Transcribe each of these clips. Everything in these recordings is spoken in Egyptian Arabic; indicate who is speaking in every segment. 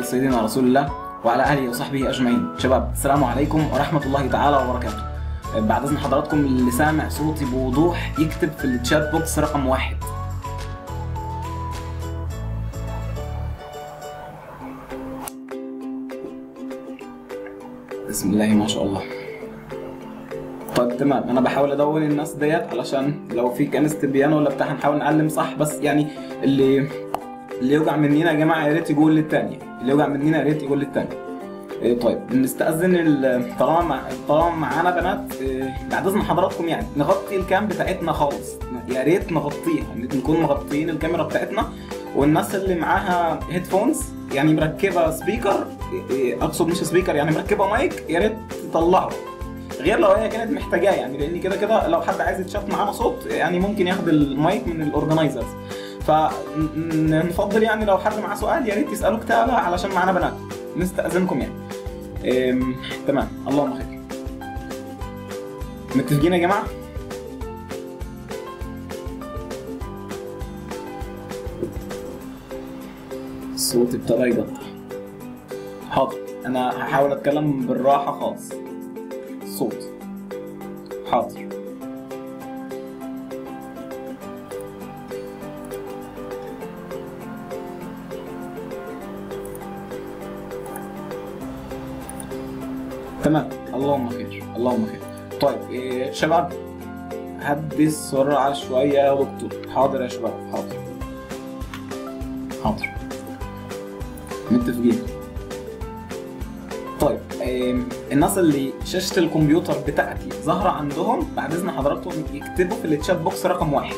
Speaker 1: سيدنا رسول الله وعلى اله وصحبه اجمعين شباب السلام عليكم ورحمه الله تعالى وبركاته بعد اذن حضراتكم اللي سامع صوتي بوضوح يكتب في التشات بوكس رقم واحد بسم الله ما شاء الله طيب تمام انا بحاول ادون الناس ديت علشان لو في كان استبيان ولا بتاع هنحاول نعلم صح بس يعني اللي اللي يوجع مننا يا جماعه يا ريت يقول للتاني اللي يوجع مننا يا ريت يقول للتاني إيه طيب نستأذن ال- طالما مع... طالما معانا بنات إيه بعد اذن حضراتكم يعني نغطي الكام بتاعتنا خالص يا ريت نغطيها نكون مغطيين الكاميرا بتاعتنا والناس اللي معاها هيدفونز يعني مركبه سبيكر إيه اقصد مش سبيكر يعني مركبه مايك يا ريت تطلعه غير لو هي كانت محتاجاه يعني لان كده كده لو حد عايز يتشاف معانا صوت يعني ممكن ياخد المايك من الاورجنايزرز فنفضل يعني لو حد معاه سؤال يا ريت يساله كتابه علشان معانا بنات نستاذنكم يعني أم، تمام اللهم خير متفقين يا جماعه الصوت ابتدى يقطع حاضر انا هحاول اتكلم بالراحه خالص الصوت حاضر تمام اللهم خير اللهم خير طيب إيه شباب هدي السرعة شوية يا دكتور حاضر يا شباب حاضر حاضر متفقين طيب إيه الناس اللي شاشة الكمبيوتر بتاعتي ظاهرة عندهم بعد إذن حضراتكم يكتبوا في التشات بوكس رقم واحد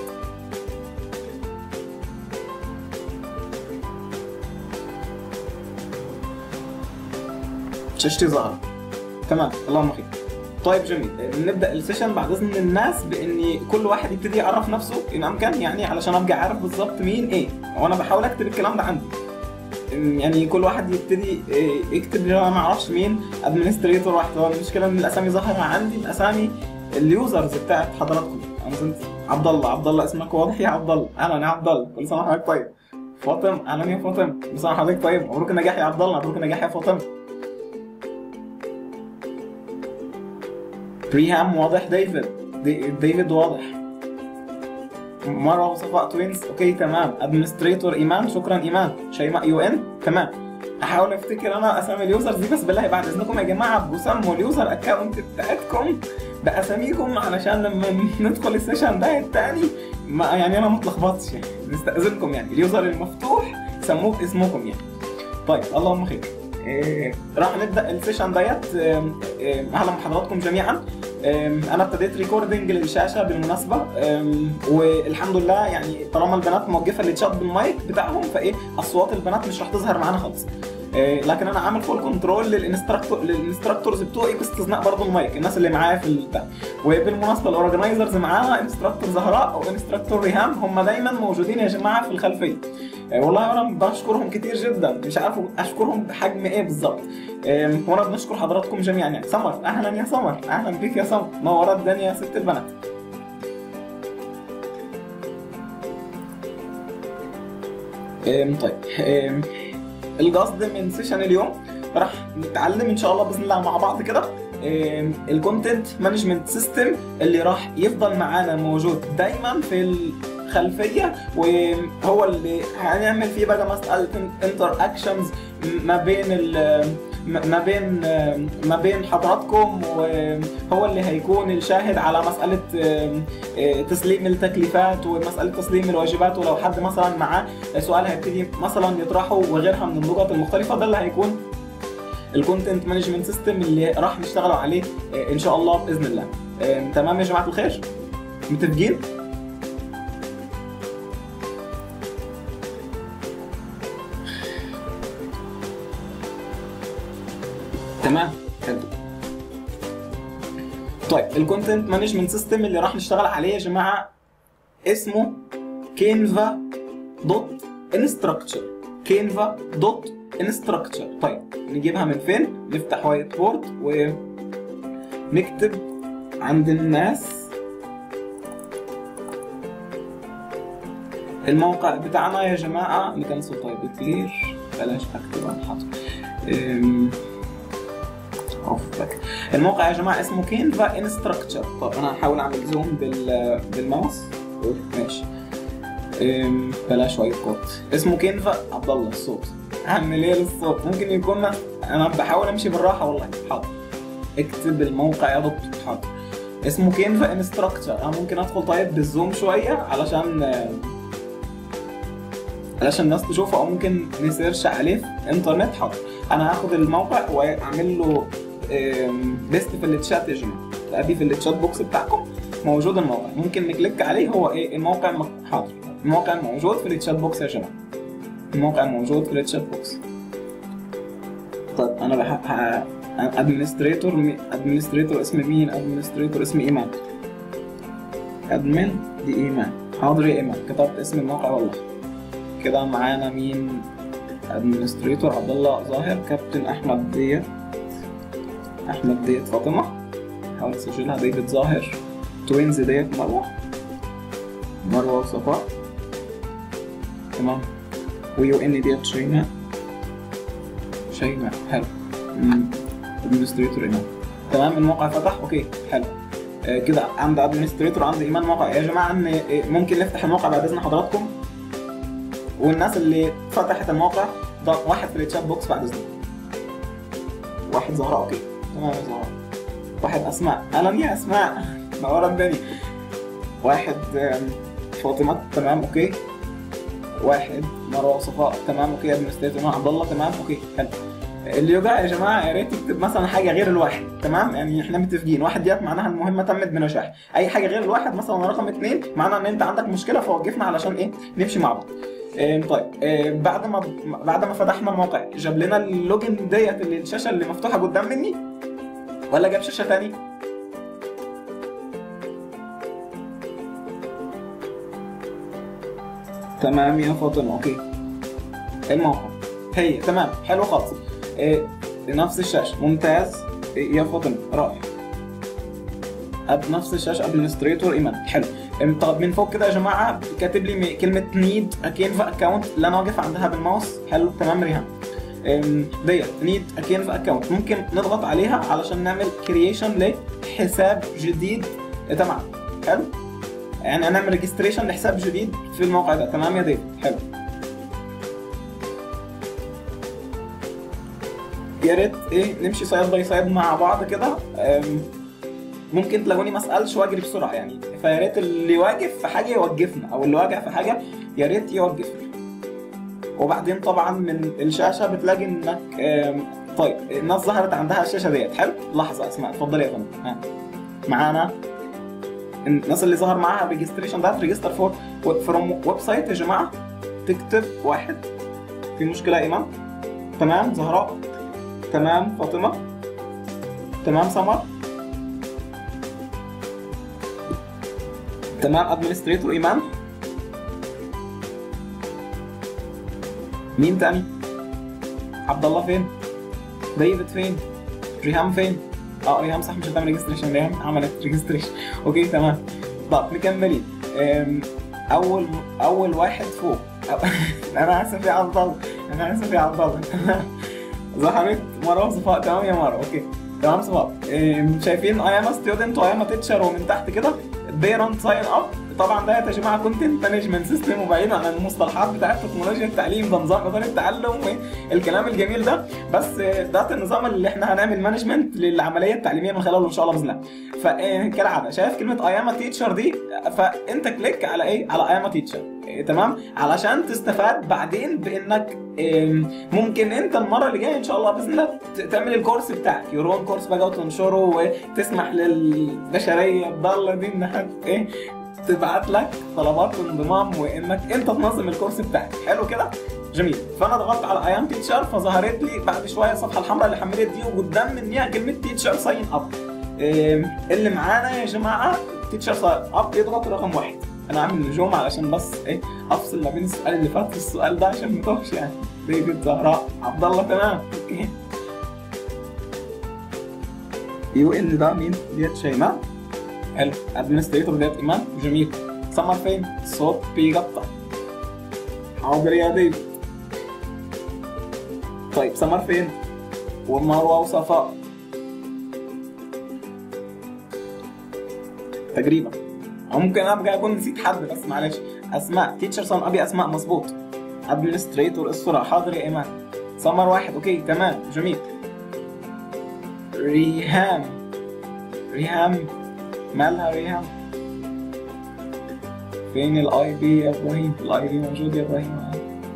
Speaker 1: شاشتي ظاهرة تمام اللهم خير طيب جميل نبدا السيشن بعد اذن الناس بان كل واحد يبتدي يعرف نفسه ان امكن يعني علشان ابقى عارف بالظبط مين ايه وانا بحاول اكتب الكلام ده عندي يعني كل واحد يبتدي إيه، يكتب لي انا ما اعرفش مين ادمنستريتور واحد هو المشكله ان الاسامي ظاهره عندي الاسامي اليوزرز بتاعت حضراتكم انا كنت عبد الله عبد الله اسمك واضح يا عبد الله اهلا يا عبد الله كل سنه وحضرتك طيب فاطم اهلا يا فاطم كل سنه وحضرتك طيب مبروك النجاح يا عبد الله مبروك النجاح يا فاطمه بريهام واضح ديفيد دي ديفيد واضح مروه وصفاء توينز اوكي تمام ادمنستريتور ايمان شكرا ايمان شيماء يو ان تمام احاول افتكر انا اسامي اليوزرز دي بس بالله بعد اذنكم يا جماعه بسموا اليوزر اكونت بتاعتكم باساميكم علشان لما ندخل السيشن ده التاني ما يعني انا ما اتلخبطش يعني نستاذنكم يعني اليوزر المفتوح سموه باسمكم يعني طيب اللهم خير إيه، راح نبدا السيشن ديت إم، إم، اهلا بحضراتكم جميعا أم، انا ابتديت ريكوردنج للشاشه بالمناسبه أم، والحمد لله يعني طالما البنات موقفه التشات بالمايك بتاعهم فايه اصوات البنات مش راح تظهر معانا خالص إيه، لكن انا عامل فول كنترول للانستراكتور للانستراكتورز بتوعي باستثناء برضه المايك الناس اللي معايا في البتاع وبالمناسبه الاورجنايزرز معانا انستراكتور زهراء او انستراكتور ريهام هم دايما موجودين يا جماعه في الخلفيه إيه، والله انا بشكرهم كتير جدا مش عارف اشكرهم بحجم ايه بالظبط إيه، وانا بنشكر حضراتكم جميعا يعني سمر اهلا يا سمر اهلا بيك يا سمر نورت الدنيا يا ست البنات إيه، طيب إيه، القصد من سيشن اليوم راح نتعلم ان شاء الله باذن الله مع بعض كده الكونتنت مانجمنت سيستم اللي راح يفضل معانا موجود دايما في الخلفيه وهو اللي هنعمل فيه بقى مساله انتر اكشنز ما بين ال ما بين ما بين حضراتكم وهو اللي هيكون الشاهد على مساله تسليم التكليفات ومساله تسليم الواجبات ولو حد مثلا معاه سؤال هيبتدي مثلا يطرحه وغيرها من النقط المختلفه ده اللي هيكون الكونتنت مانجمنت سيستم اللي راح نشتغلوا عليه ان شاء الله باذن الله تمام يا جماعه الخير متفقين تمام حلو طيب الكونتنت مانجمنت سيستم اللي راح نشتغل عليه يا جماعه اسمه كينفا دوت انستراكشر كينفا دوت انستراكشر طيب نجيبها من فين نفتح وايت بورد ونكتب عند الناس الموقع بتاعنا يا جماعه نكنسل طيب كلير بلاش اكتب انا حاضر أم، اوف باك. الموقع يا جماعه اسمه كينفا انستراكتشر طب انا هحاول اعمل زوم بال بالماوس أوف، ماشي أم، بلاش وايت كوت اسمه كينفا عبد الله الصوت اعمل ايه للصوت ممكن يكون انا بحاول امشي بالراحه والله حاضر اكتب الموقع يا دكتور حاضر اسمه كينفا انستراكتشر انا ممكن ادخل طيب بالزوم شويه علشان آه، علشان الناس تشوفه او ممكن نسيرش عليه في انترنت حاضر انا هاخد الموقع واعمل له ليست في التشات يا جماعه تلاقيه في التشات بوكس بتاعكم موجود الموقع ممكن نكليك عليه هو ايه الموقع م- حاضر الموقع موجود في التشات بوكس يا جماعه الموقع موجود في التشات بوكس طيب انا بح... ادمنستريتور ادمنستريتور اسم مين ادمنستريتور اسم ايمان ادمن دي ايمان حاضر يا ايمان كتبت اسم الموقع والله كده معانا مين ادمنستريتور عبد الله ظاهر كابتن احمد ديت احمد ديت فاطمه حاول تسجلها ديفيد ظاهر توينز ديت مروه مروه وصفاء تمام ويو ان ديت شيماء شيماء حلو ادمنستريتور ايمان تمام الموقع فتح اوكي حلو آه، كده عند ادمنستريتور عند ايمان موقع يا جماعه ان آه، ممكن نفتح الموقع بعد اذن حضراتكم والناس اللي فتحت الموقع ده واحد في الشات بوكس بعد اذنك واحد زهراء اوكي تمام يا زهراء واحد اسماء اهلا يا اسماء نورا الدنيا واحد آم، فاطمه تمام اوكي واحد مروه صفاء تمام اوكي ادمنستريتور عبد الله تمام اوكي حلو اللي يوجع يا جماعه يا ريت تكتب مثلا حاجه غير الواحد تمام يعني احنا متفقين واحد ديت معناها المهمه تمت بنجاح اي حاجه غير الواحد مثلا رقم اثنين معناها ان انت عندك مشكله فوقفنا علشان ايه نمشي مع بعض إيه طيب إيه بعد ما بعد ما فتحنا الموقع جاب لنا اللوجن ديت اللي الشاشه اللي مفتوحه قدام مني ولا جاب شاشه تاني تمام يا فاطمه اوكي الموقع هي تمام حلو خالص إيه نفس الشاشه ممتاز إيه يا فاطمه رائع اب نفس الشاشه ادمنستريتور ايمان حلو إم، طب من فوق كده يا جماعه كاتب لي م- كلمه نيد كينفا اكونت اللي انا واقف عندها بالماوس حلو تمام ريهام إم، ديت نيد كينفا اكونت ممكن نضغط عليها علشان نعمل كرييشن لحساب جديد تمام حلو يعني هنعمل ريجستريشن لحساب جديد في الموقع ده تمام يا ديفيد حلو يا ريت ايه نمشي سايد باي سايد مع بعض كده أم، ممكن تلاقوني ما اسالش واجري بسرعه يعني فيا ريت اللي واقف في حاجه يوقفنا او اللي واقع في حاجه يا ريت يوقفنا وبعدين طبعا من الشاشه بتلاقي انك أم، طيب الناس ظهرت عندها الشاشه ديت حلو لحظه اسماء اتفضلي يا فندم ها. معانا الناس اللي ظهر معاها ريجستريشن ده ريجستر فور فروم ويب سايت يا جماعه تكتب واحد في مشكله يا ايمان تمام زهراء تمام فاطمه تمام سمر تمام ادمنستريتور ايمان مين تاني عبد الله فين ديفيد فين ريهام فين اه ريهام صح مش هتعمل ريجستريشن ريهام عملت ريجستريشن اوكي تمام طب مكملين أم، اول اول واحد فوق انا اسف يا عبد الله انا اسف يا عبد الله ظهرت مروه صفاء تمام يا مروه اوكي تمام صفاء أم، شايفين اي ام ستودنت واي ام تيتشر ومن تحت كده ديرنت ساين اب طبعا ده يا جماعه كونتنت مانجمنت سيستم وبعيد عن المصطلحات بتاعت تكنولوجيا التعليم ده نظام اداره التعلم والكلام الجميل ده بس ده النظام اللي احنا هنعمل مانجمنت للعمليه التعليميه من خلاله ان شاء الله باذن الله فكالعاده شايف كلمه اي ام تيتشر دي فانت كليك على ايه على اي ام تيتشر تمام علشان تستفاد بعدين بانك آم، ممكن انت المره اللي جايه ان شاء الله باذن الله ت- تعمل الكورس بتاعك يورون كورس بقى وتنشره وتسمح للبشريه الضاله دي انها ايه تبعت لك طلبات انضمام وانك انت تنظم الكورس بتاعك حلو كده جميل فانا ضغطت على اي ام تيتشر فظهرت لي بعد شويه الصفحه الحمراء اللي حملت دي وقدام منها كلمه تيتشر ساين اب اللي معانا يا جماعه تيتشر ساين اب يضغط رقم واحد انا عامل نجوم علشان بس ايه افصل ما بين السؤال اللي فات والسؤال ده عشان ما توهش يعني ديفيد زهراء عبد الله تمام اوكي يو ان ده مين ديت شيماء حلو ادمنستريتور ديت ايمان جميل سمر فين الصوت بيقطع حاضر يا ديفيد طيب سمر فين ومروه وصفاء تقريبا او ممكن انا بقى اكون نسيت حد بس معلش اسماء تيتشر سم ابي اسماء مظبوط ادمنستريتور الصورة حاضر يا ايمان سمر واحد اوكي تمام جميل ريهام ريهام مالها ريهام فين الاي بي يا ابراهيم الاي بي موجود يا ابراهيم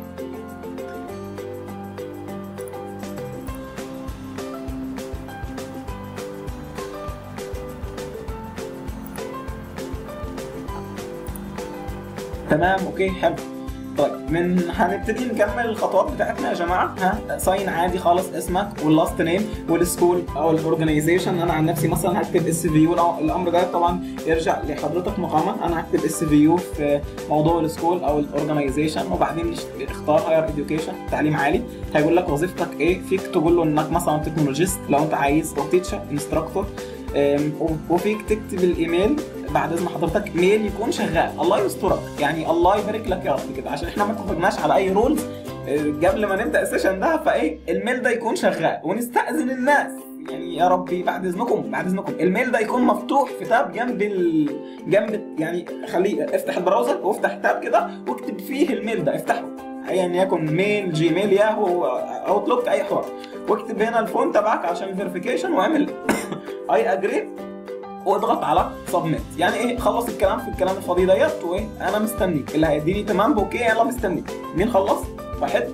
Speaker 1: تمام اوكي حلو طيب من هنبتدي نكمل الخطوات بتاعتنا يا جماعه ها ساين عادي خالص اسمك واللاست نيم والسكول او الاورجنايزيشن انا عن نفسي مثلا هكتب اس في يو الامر ده طبعا يرجع لحضرتك مقاما انا هكتب اس في يو في موضوع السكول او الاورجنايزيشن وبعدين اختار هاير اديوكيشن تعليم عالي هيقول لك وظيفتك ايه فيك تقول له انك مثلا تكنولوجيست لو انت عايز او تيتشر انستراكتور وفيك تكتب الايميل بعد اذن حضرتك ميل يكون شغال الله يسترك يعني الله يبارك لك يا رب كده عشان احنا ما اتفقناش على اي رولز قبل ما نبدا السيشن ده فايه الميل ده يكون شغال ونستاذن الناس يعني يا ربي بعد اذنكم بعد اذنكم الميل ده يكون مفتوح في تاب جنب ال... جنب يعني خليه افتح البراوزر وافتح تاب كده واكتب فيه الميل ده افتحه ايا يعني يكن ميل جيميل ياهو اوتلوك اي حوار واكتب هنا الفون تبعك عشان الفيريفيكيشن واعمل اي اجري واضغط على سبميت يعني ايه خلص الكلام في الكلام الفاضي ديت وايه انا مستنيك اللي هيديني تمام اوكي يلا مستنيك مين خلص واحد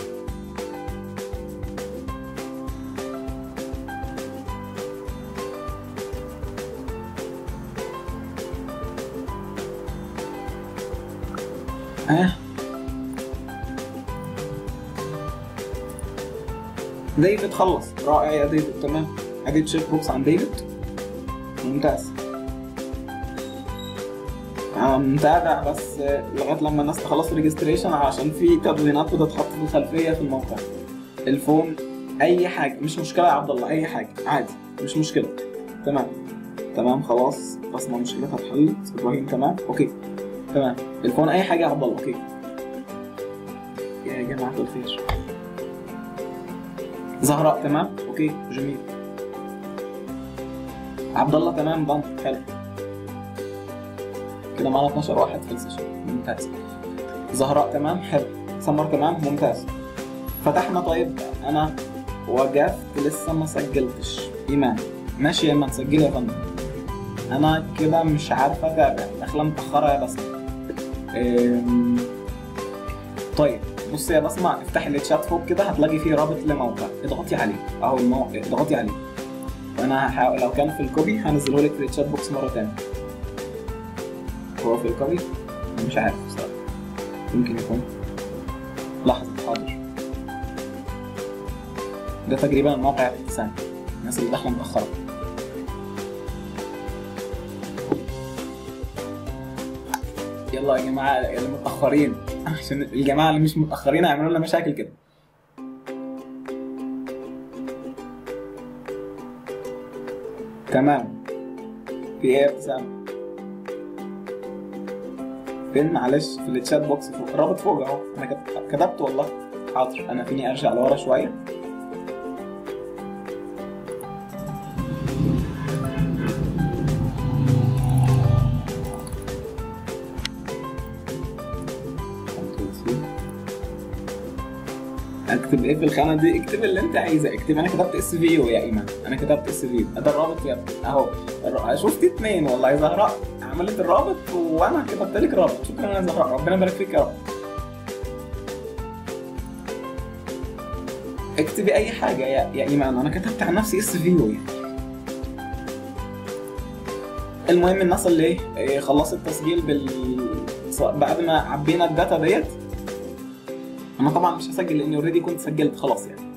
Speaker 1: اه ديفيد خلص رائع يا ديفيد تمام ادي تشيك بوكس عن ديفيد ممتاز انا متابع بس لغايه لما الناس تخلص ريجستريشن عشان في تدوينات بتتحط في الخلفيه في الموقع الفون اي حاجه مش مشكله يا عبد الله اي حاجه عادي مش مشكله تمام تمام خلاص بصمه مشكلتها اتحلت ابراهيم تمام اوكي تمام الفون اي حاجه يا عبد الله اوكي يا جماعه الخير زهراء تمام اوكي جميل عبد الله تمام ضم حلو كده معانا 12 واحد في السيشن ممتاز زهراء تمام حلو سمر تمام ممتاز فتحنا طيب انا وقفت لسه ما سجلتش ايمان ماشي يا ايمان سجلي يا فندم انا كده مش عارف اتابع داخله متاخره يا بسمه أم... طيب بصي يا بسمه افتحي الشات فوق كده هتلاقي فيه رابط لموقع اضغطي عليه اهو الموقع اضغطي عليه وانا هحاول لو كان في الكوبي هنزله لك في الشات بوكس مره تانية هو في الكوبي مش عارف بصراحه يمكن يكون لحظه حاضر ده تقريبا الموقع الابتسام الناس اللي داخله متاخره يلا يا جماعه اللي متاخرين عشان الجماعه اللي مش متاخرين هيعملوا لنا مشاكل كده تمام في ايه يا ابتسام فين معلش في التشات بوكس فوق الرابط فوق اهو انا كتبت والله حاضر انا فيني ارجع لورا شويه اكتب ايه في الخانه دي اكتب اللي انت عايزه اكتب انا كتبت اس في يو يا ايمان انا كتبت اس في يو ده الرابط يا ابني اهو شفت اتنين والله زهراء عملت الرابط وانا كتبت لك رابط شكرا يا زهراء ربنا يبارك فيك يا رب اكتبي اي حاجه يا يا ايمان انا كتبت عن نفسي اس في يو يعني المهم الناس اللي ايه خلصت تسجيل بال بعد ما عبينا الداتا ديت انا طبعا مش هسجل لاني اوريدي كنت سجلت خلاص يعني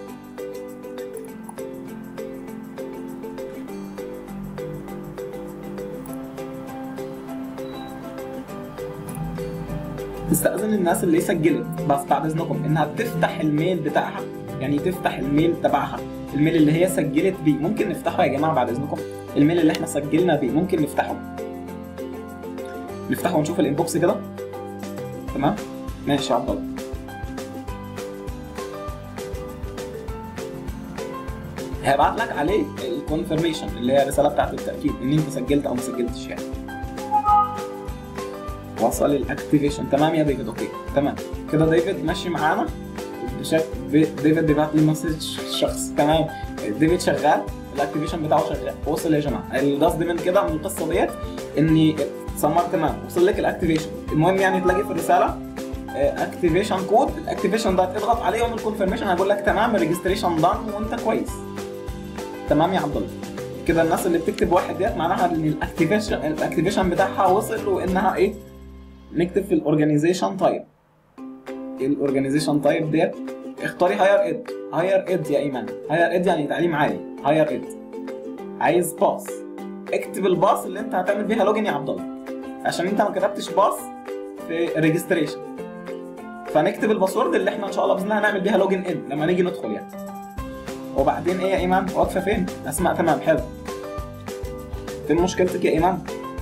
Speaker 1: تستأذن الناس اللي سجلت بس بعد اذنكم انها تفتح الميل بتاعها يعني تفتح الميل تبعها الميل اللي هي سجلت بيه ممكن نفتحه يا جماعه بعد اذنكم الميل اللي احنا سجلنا بيه ممكن نفتحه نفتحه ونشوف الانبوكس كده تمام ماشي يا عبد الله هيبعت لك عليه الكونفرميشن اللي هي الرساله بتاعت التاكيد ان انت سجلت او ما سجلتش يعني وصل الاكتيفيشن تمام يا ديفيد اوكي تمام كده ديفيد ماشي معانا بشكل ديفيد بيبعت لي مسج شخص تمام ديفيد شغال الاكتيفيشن بتاعه شغال وصل يا جماعه القصد من كده من القصه ديت اني سمر تمام وصل لك الاكتيفيشن المهم يعني تلاقي في الرساله اكتيفيشن كود الاكتيفيشن ده اضغط عليه يوم الكونفرميشن هيقول لك تمام الريجستريشن دان وانت كويس تمام يا عبد الله كده الناس اللي بتكتب واحد ديت معناها ان الاكتيفيشن الاكتيفيشن بتاعها وصل وانها ايه نكتب في الاورجانيزيشن تايب الاورجانيزيشن تايب ديت اختاري هاير اد هاير اد يا ايمان هاير اد يعني تعليم عالي هاير اد عايز باس اكتب الباص اللي انت هتعمل بيها لوجن يا عبد الله عشان انت ما كتبتش باص في ريجستريشن فنكتب الباسورد اللي احنا ان شاء الله باذن الله هنعمل بيها لوجن ان لما نيجي ندخل يعني وبعدين ايه يا ايمان واقفه فين اسماء تمام حلو فين مشكلتك يا ايمان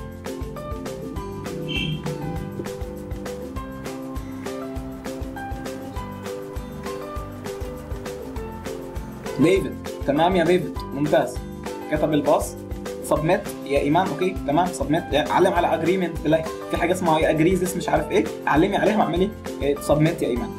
Speaker 1: ديفيد تمام يا ديفيد ممتاز كتب الباص سبميت يا ايمان اوكي تمام سبميت علم على اجريمنت تلاقي في حاجه اسمها اجريزس مش عارف ايه علمي عليها واعملي سبميت يا ايمان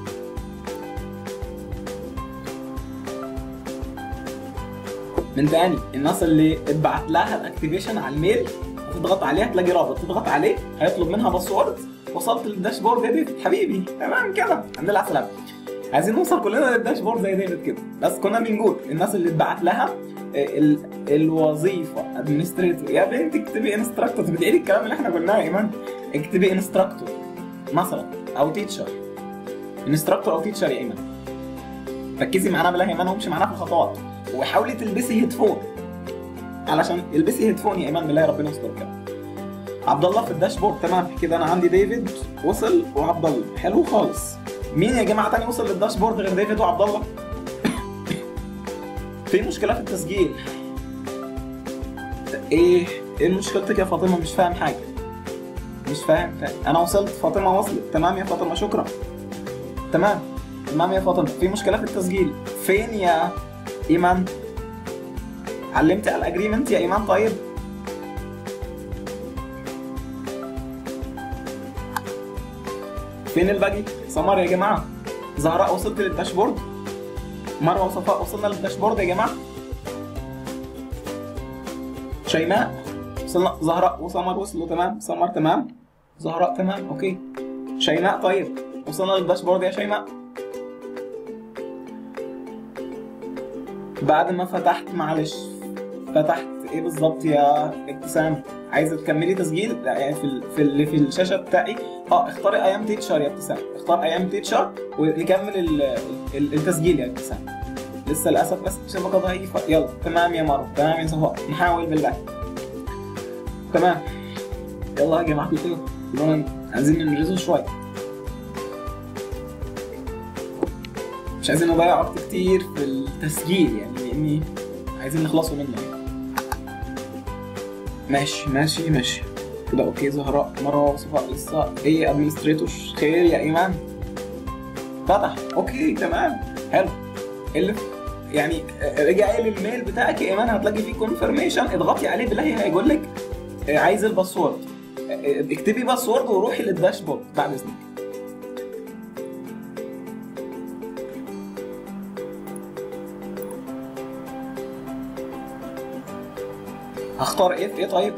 Speaker 1: من تاني الناس اللي اتبعت لها الاكتيفيشن على الميل تضغط عليها تلاقي رابط تضغط عليه هيطلب منها باسورد وصلت للداشبورد يا ديفيد حبيبي تمام كده الحمد لله على السلامه عايزين نوصل كلنا للداشبورد زي ديفيد كده بس كنا بنقول الناس اللي اتبعت لها ال... الوظيفه ادمنستريتور يا بنتي اكتبي انستراكتور بتعيدي الكلام اللي احنا قلناه يا ايمان اكتبي انستراكتور مثلا او تيتشر انستراكتور او تيتشر يا ايمان ركزي معانا بالله يا ايمان وامشي معانا في الخطوات وحاولي تلبسي هيدفون علشان البسي هيدفون يا ايمان بالله ربنا يستر كده عبد الله في الداشبورد تمام كده انا عندي ديفيد وصل وعبد الله حلو خالص مين يا جماعه تاني وصل للداشبورد غير ديفيد وعبد الله في مشكله في التسجيل ايه ايه مشكلتك يا فاطمه مش فاهم حاجه مش فاهم, فاهم. انا وصلت فاطمه وصلت تمام يا فاطمه شكرا تمام تمام يا فاطمه في مشكله في التسجيل فين يا ايمان علمتي على الاجريمنت يا ايمان طيب فين الباقي سمر يا جماعه زهراء وصلت للداشبورد مروه وصفاء وصلنا للداشبورد يا جماعه شيماء وصلنا زهراء وسمر وصلوا تمام سمر تمام زهراء تمام اوكي شيماء طيب وصلنا للداشبورد يا شيماء بعد ما فتحت معلش فتحت ايه بالظبط يا ابتسام عايزه تكملي تسجيل لا يعني في ال... في اللي في الشاشه بتاعي اه اختاري ايام تيتشر يا ابتسام اختار ايام تيتشر ونكمل ال... ال... التسجيل يا ابتسام لسه للاسف بس الشبكه ضعيفه يلا تمام يا مروه تمام يا صفاء نحاول بالله تمام يلا يا جماعه الخير كلنا عايزين ننجزه شويه مش عايزين نضيع وقت كتير في التسجيل يعني لاني عايزين نخلصوا منه يعني. ماشي ماشي ماشي كده اوكي زهراء مروه وصفاء لسه ايه ادمنستريتور خير يا ايمان فتح اوكي تمام حلو اللي يعني رجعي للميل بتاعك يا ايمان هتلاقي فيه كونفرميشن اضغطي عليه بالله هيقول لك عايز الباسورد اكتبي باسورد وروحي للداشبورد بعد اذنك هختار ايه في ايه طيب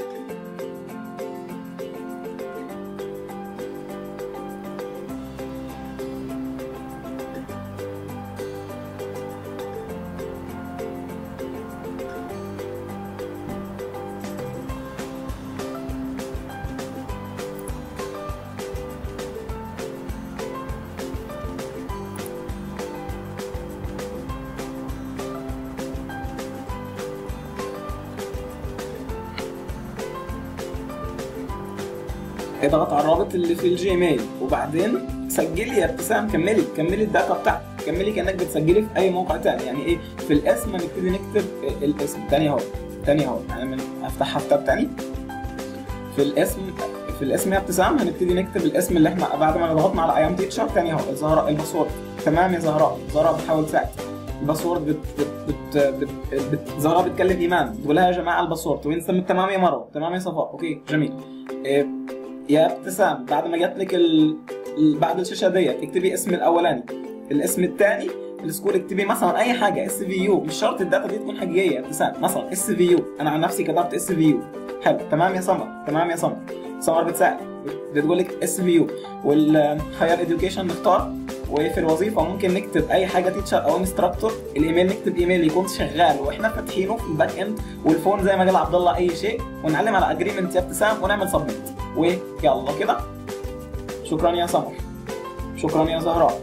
Speaker 1: اضغط على الرابط اللي في الجيميل وبعدين سجلي يا ابتسام كملي كملي الداتا بتاعتك كملي كانك بتسجلي في اي موقع تاني يعني ايه في الاسم نبتدي نكتب الاسم تاني اهو تاني اهو يعني من افتحها في تاب تاني في الاسم في الاسم يا ابتسام هنبتدي نكتب الاسم اللي احنا بعد ما ضغطنا على ايام تيتشر تاني اهو زهراء الباسورد تمام يا زهراء زهراء بتحاول تساعد الباسورد بت بت بت بت... بت... زهراء بتكلم ايمان تقول لها يا جماعه الباسورد وين تمام يا مروه تمام يا صفاء اوكي جميل إيه، يا ابتسام بعد ما جات لك ال... ال- بعد الشاشه ديت اكتبي اسم الاولاني الاسم الثاني السكور اكتبي مثلا اي حاجه اس في يو مش شرط الداتا دي تكون حقيقيه يا ابتسام مثلا اس في يو انا عن نفسي كتبت اس في يو حلو تمام يا سمر تمام يا سمر سمر بتساعد بتقول لك اس في يو والهاير اديوكيشن نختار وفي الوظيفه ممكن نكتب اي حاجه تيتشر او انستراكتور الايميل نكتب ايميل يكون شغال واحنا فاتحينه في الباك اند والفون زي ما قال عبد الله اي شيء ونعلم على اجريمنت يا ابتسام ونعمل سبميت ويلا كده شكرا يا سمر شكرا يا زهراء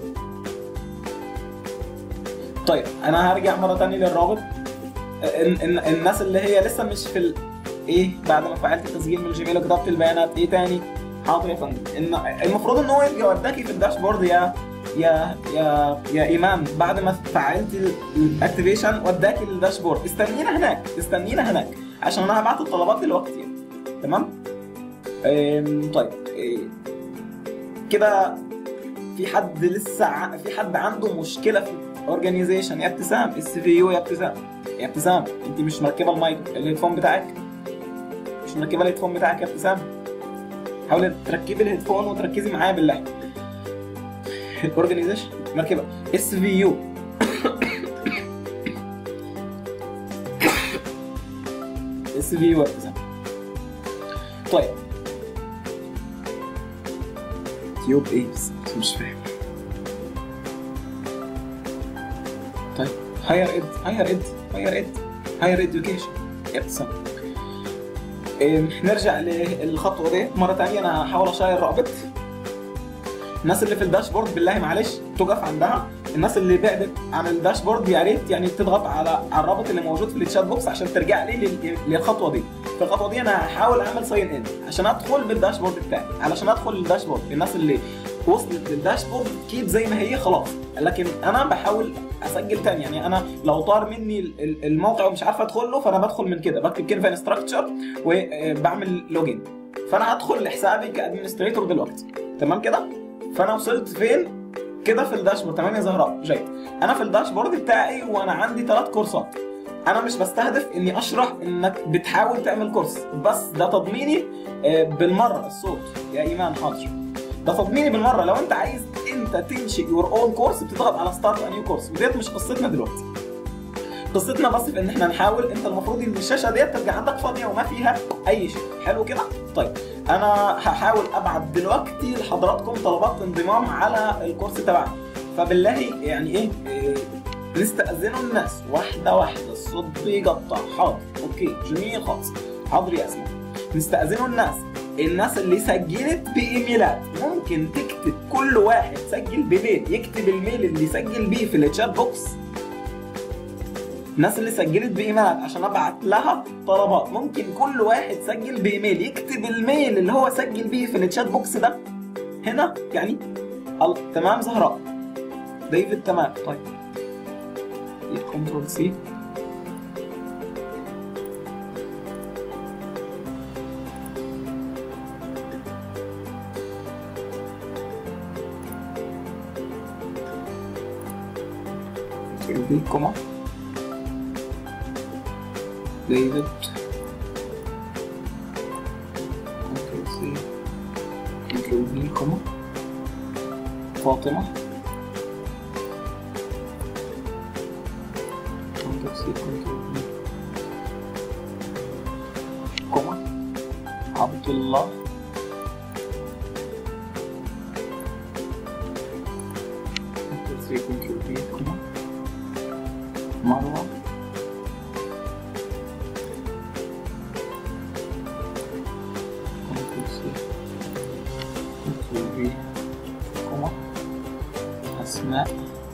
Speaker 1: طيب انا هرجع مره تانية للرابط إن إن الناس اللي هي لسه مش في ال... ايه بعد ما فعلت التسجيل من الجيميل وكتبت البيانات ايه تاني حاضر يا فندم إن المفروض ان هو يبقى وداكي في الداشبورد يا يا يا يا ايمان بعد ما فعلت الاكتيفيشن وداكي للداشبورد استنينا هناك استنينا هناك عشان انا هبعت الطلبات دلوقتي تمام أم، طيب إيه، كده في حد لسه ع... في حد عنده مشكله في اورجانيزيشن يا ابتسام اس في يو يا ابتسام يا ابتسام انت مش مركبه المايك الهيدفون بتاعك مش مركبه الهيدفون بتاعك يا ابتسام حاولي تركبي الهيدفون وتركزي معايا بالله الاورجانيزيشن مركبه اس في يو اس في يو يا ابتسام طيب تيوب ايه بس مش فاهم طيب هاير اد هاير اد هاير اد هاير اديوكيشن ابتسام إيه، نرجع للخطوه دي مره ثانيه انا هحاول اشير رابط الناس اللي في الداشبورد بالله معلش تقف عندها الناس اللي بعدت عن الداشبورد يا ريت يعني تضغط على على الرابط اللي موجود في الشات بوكس عشان ترجع لي لل- للخطوه دي في الخطوه دي انا هحاول اعمل ساين ان عشان ادخل بالداشبورد بتاعي علشان ادخل الداشبورد الناس اللي وصلت للداشبورد كيب زي ما هي خلاص لكن انا بحاول اسجل تاني يعني انا لو طار مني ال- ال- الموقع ومش عارف ادخل له فانا بدخل من كده بكتب كيرف انستراكشر وبعمل لوجين فانا هدخل لحسابي كادمنستريتور دلوقتي تمام كده فانا وصلت فين كده في الداشبورد تمام يا زهراء جيد انا في الداشبورد بتاعي وانا عندي ثلاث كورسات انا مش بستهدف اني اشرح انك بتحاول تعمل كورس بس ده تضميني آه، بالمره الصوت يا ايمان حاضر ده تضميني بالمره لو انت عايز انت تنشئ يور اون كورس بتضغط على ستارت نيو كورس وديت مش قصتنا دلوقتي قصتنا بس في ان احنا نحاول انت المفروض ان الشاشه ديت تبقى عندك فاضيه وما فيها اي شيء حلو كده طيب انا هحاول ابعت دلوقتي لحضراتكم طلبات انضمام على الكورس تبعنا فبالله يعني ايه, إيه نستأذنوا الناس واحدة واحدة الصوت بيقطع حاضر اوكي جميل خالص حاضر يا اسماء نستأذنوا الناس الناس اللي سجلت بإيميلات ممكن تكتب كل واحد سجل بميل يكتب الميل اللي سجل بيه في الشات بوكس الناس اللي سجلت بايميلات عشان ابعت لها طلبات ممكن كل واحد سجل بايميل يكتب الميل اللي هو سجل بيه في الشات بوكس ده هنا يعني ال- تمام زهراء ديفيد تمام طيب كنترول سي كنترول بي كوما ديفيد كنترول سي كنترول بي كوما فاطمة كنترول سي كنترول بي كوما عبد الله كنترول سي كنترول بي كوما مروة كنترول سي كنترول بي كوما أسماء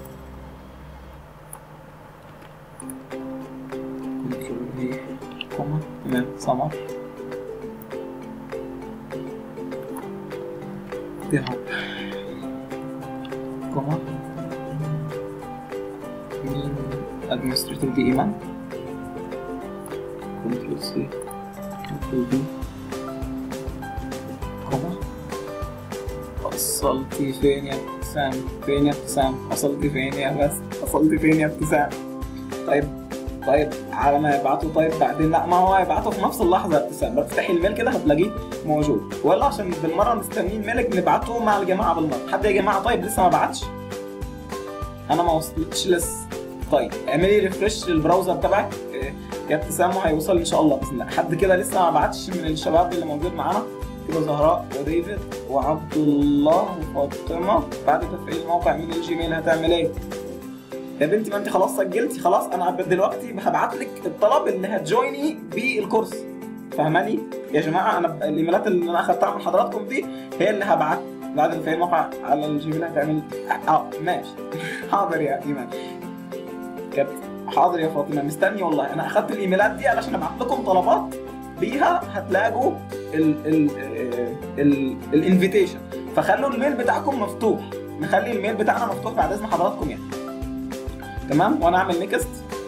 Speaker 1: كنترول بي كوما تمام سمر دهب كوما مين administrator دي إيمان كنترول سي كنترول بي كوما وصلتي فين يا ابتسام فين يا ابتسام وصلتي فين يا بس وصلتي فين يا ابتسام طيب طيب على ما يبعتوا طيب بعدين لا ما هو هيبعتوا في نفس اللحظه يا ابتسام بتفتحي الميل كده هتلاقيه موجود ولا عشان بالمره مستنيين ميلك نبعته مع الجماعه بالمره حد يا جماعه طيب لسه ما بعتش انا ما وصلتش لسه طيب اعملي ريفرش للبراوزر تبعك إيه، يا ابتسام هيوصل ان شاء الله باذن الله حد كده لسه ما بعتش من الشباب اللي موجود معانا كده زهراء وديفيد وعبد الله وفاطمه بعد تفعيل موقع من الجيميل هتعمل ايه؟ يا بنتي ما انت خلاص سجلتي خلاص انا دلوقتي هبعت لك الطلب اللي هتجويني بالكورس فاهماني يا جماعه انا ب- الايميلات اللي انا اخدتها من حضراتكم دي هي اللي هبعت بعد تفعيل الموقع على الجيميل هتعمل اه ماشي حاضر يا ايمان كابتن حاضر يا فاطمه مستني والله انا اخدت الايميلات دي علشان ابعت لكم طلبات بيها هتلاقوا ال ال ال الانفيتيشن فخلوا الميل بتاعكم مفتوح نخلي الميل بتاعنا مفتوح بعد اذن حضراتكم يعني تمام وانا اعمل نيكست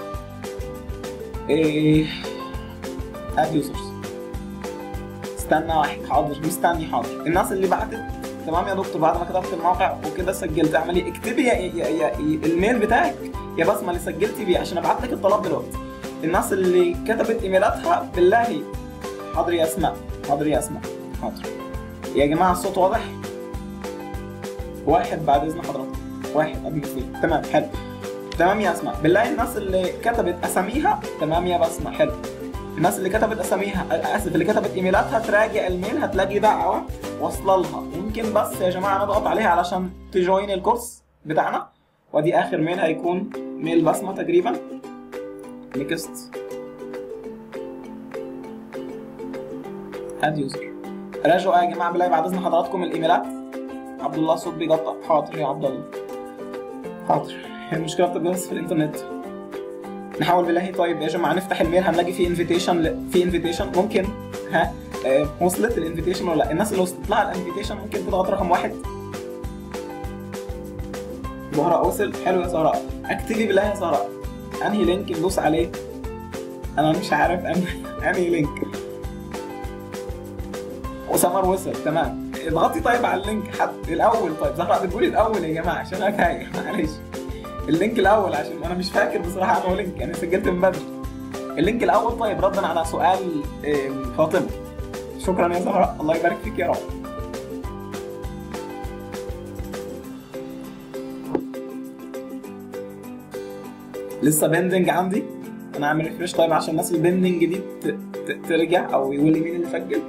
Speaker 1: ايه اد يوزرز استنى واحد حاضر مستني حاضر الناس اللي بعتت تمام يا دكتور بعد ما كتبت الموقع وكده سجلت اعملي اكتبي يا, يا, يا, يا الميل بتاعك يا بسمه اللي سجلتي بيه عشان ابعت لك الطلب دلوقتي الناس اللي كتبت ايميلاتها بالله حاضر يا اسماء حاضر يا اسماء حاضر يا جماعه الصوت واضح واحد بعد اذن حضرتك واحد قبل الاثنين تمام حلو تمام يا اسماء بالله الناس اللي كتبت اساميها تمام يا بسمه حلو الناس اللي كتبت اساميها اسف اللي كتبت ايميلاتها تراجع الميل هتلاقي دعوه واصله لها ممكن بس يا جماعه نضغط عليها علشان تجوين الكورس بتاعنا ودي اخر ميل هيكون ميل بسمه تقريبا نيكست اد يوزر راجعوا يا جماعه بالله بعد اذن حضراتكم الايميلات عبد الله صوت بيقطع حاضر يا عبد الله حاضر هي المشكله بتبقى بس في الانترنت نحاول بالله طيب يا جماعه نفتح الميل هنلاقي فيه انفيتيشن ل... في انفيتيشن ممكن ها آه وصلت الانفيتيشن ولا لا الناس اللي وصلت لها الانفيتيشن ممكن تضغط رقم واحد زهراء وصل حلو يا زهراء اكتبي بالله يا زهراء انهي لينك ندوس عليه انا مش عارف انهي انهي لينك وسمر وصل تمام اضغطي طيب على اللينك حد الاول طيب زهراء بتقولي الاول يا جماعه عشان انا تايه معلش اللينك الاول عشان انا مش فاكر بصراحه انه لينك انا سجلت من بدري اللينك الاول طيب ردا على سؤال آم، فاطمه شكرا يا زهراء الله يبارك فيك يا رب لسه بيندنج عندي انا اعمل ريفريش طيب عشان الناس البيندنج دي ت- ت- ترجع او يقول لي مين اللي سجل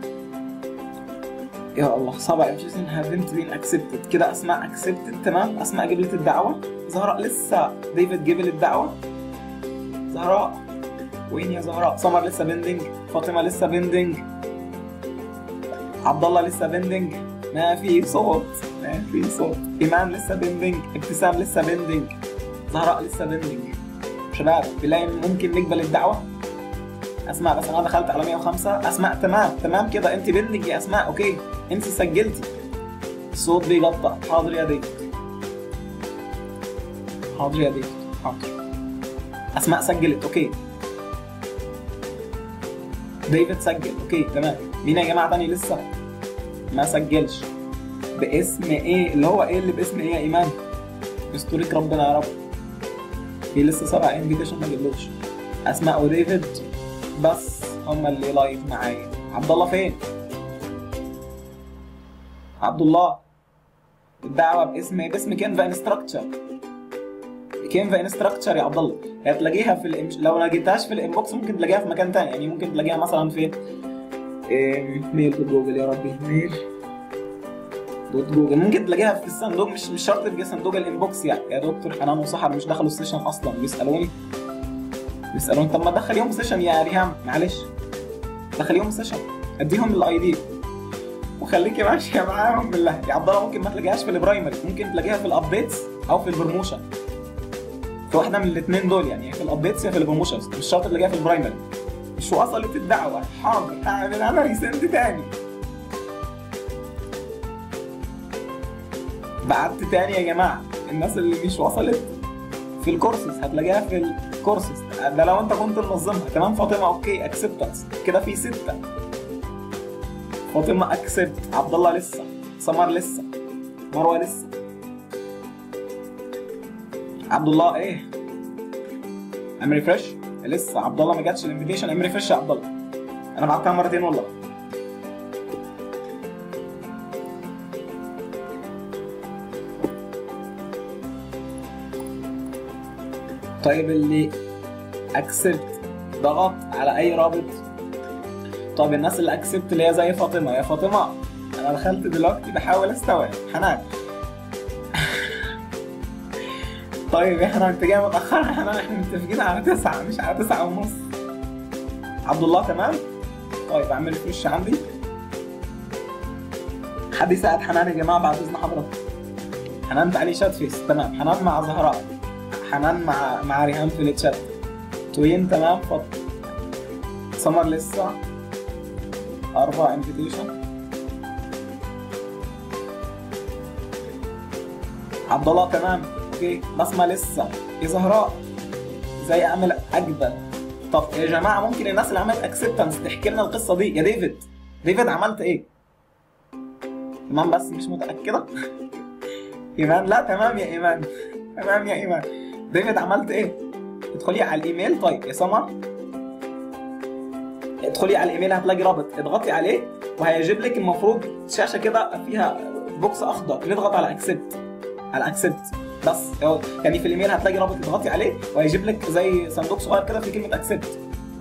Speaker 1: يا الله صعب امشيزن هافنت بين اكسبتد كده اسماء اكسبتد تمام اسماء قبلت الدعوه زهراء لسه ديفيد قبل الدعوه زهراء وين يا زهراء سمر لسه بندنج فاطمه لسه بندنج عبد الله لسه بندنج ما في صوت ما في صوت ايمان لسه بندنج ابتسام لسه بندنج زهراء لسه بندنج شباب بالله ممكن نقبل الدعوه اسماء بس انا دخلت على 105 اسماء تمام تمام كده انت بندنج يا اسماء اوكي انت سجلتي الصوت بيقطع حاضر يا ديفيد حاضر يا ديفيد حاضر اسماء سجلت اوكي ديفيد سجل اوكي تمام مين يا جماعه تاني لسه ما سجلش باسم ايه اللي هو ايه اللي باسم ايه يا ايمان يسترك ربنا يا رب في لسه سبع انفيتيشن ما جبلوش اسماء وديفيد بس هما اللي لايف معايا عبد الله فين عبد الله الدعوه باسم باسم كينفا انستراكتشر كينفا انستراكتشر يا عبد الله هتلاقيها في الإمش... لو ما لقيتهاش في الانبوكس ممكن تلاقيها في مكان تاني يعني ممكن تلاقيها مثلا في إيه... ميل دوت جوجل يا ربي ميل دوت جوجل ممكن تلاقيها في الصندوق مش مش شرط تبقى صندوق الانبوكس يعني يا دكتور حنان وسحر مش دخلوا السيشن اصلا بيسالوني بيسالوني طب ما دخليهم سيشن يا ريهام معلش دخليهم سيشن اديهم الاي دي وخليكي ماشيه معاهم بالله يا عبد الله ممكن ما تلاقيهاش في البرايمري ممكن تلاقيها في الابديتس او في البروموشن في واحده من الاثنين دول يعني يا في الابديتس يا في البروموشنز مش شرط تلاقيها في البرايمري مش وصلت الدعوه حاضر هعمل انا ريسنت تاني بعت تاني يا جماعه الناس اللي مش وصلت في الكورسز هتلاقيها في الكورسز ده لو انت كنت منظمها تمام فاطمه اوكي اكسبتنس كده في سته فاطمه اكسبت عبد الله لسه سمر لسه مروه لسه عبد الله ايه ام ريفرش لسه عبد الله ما جاتش الانفيتيشن ام ريفرش يا عبد الله انا بعتها مرتين والله طيب اللي اكسبت ضغط على اي رابط طب الناس اللي اكسبت اللي هي زي فاطمه يا فاطمه انا دخلت دلوقتي بحاول استوعب حنان طيب احنا انت جاي متاخر يا حنان احنا متفقين على تسعة مش على تسعة ونص عبد الله تمام طيب اعمل فيش عندي حد يساعد حنان يا جماعه بعد اذن حضرتك حنان تعالي شات فيس تمام حنان مع زهراء حنان مع مع ريهام في الشات توين تمام فضل سمر لسه أربع انفيتيشن عبد الله تمام اوكي بسمة لسه يا زهراء زي اعمل اجبل طب يا جماعه ممكن الناس اللي عملت اكسبتنس تحكي لنا القصه دي يا ديفيد ديفيد عملت ايه؟ ايمان بس مش متاكده ايمان لا تمام يا ايمان تمام يا ايمان ديفيد عملت ايه؟ ادخلي على الايميل طيب يا سمر ادخلي على الايميل هتلاقي رابط اضغطي عليه وهيجيب لك المفروض شاشه كده فيها بوكس اخضر نضغط على اكسبت على اكسبت بس يعني في الايميل هتلاقي رابط اضغطي عليه وهيجيب لك زي صندوق صغير كده في كلمه اكسبت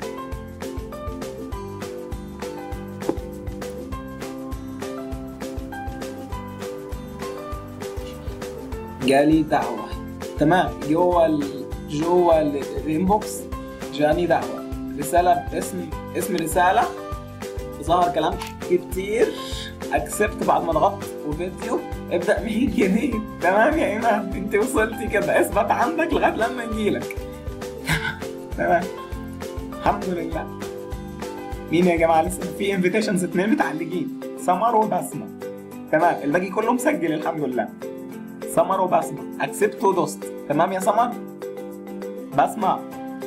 Speaker 1: جالي دعوه تمام جوه ال... جوه الانبوكس جاني دعوه رساله باسم اسم رساله ظهر كلام كتير اكسبت بعد ما ضغطت وفيديو ابدا من جديد تمام يا ايمان انت وصلتي كده اثبت عندك لغايه لما نجيلك تمام الحمد لله مين يا جماعه لسه في انفيتيشنز اتنين متعلقين سمر وبسمه تمام الباقي كله مسجل الحمد لله سمر وبسمه اكسبت ودوست تمام يا سمر بسمه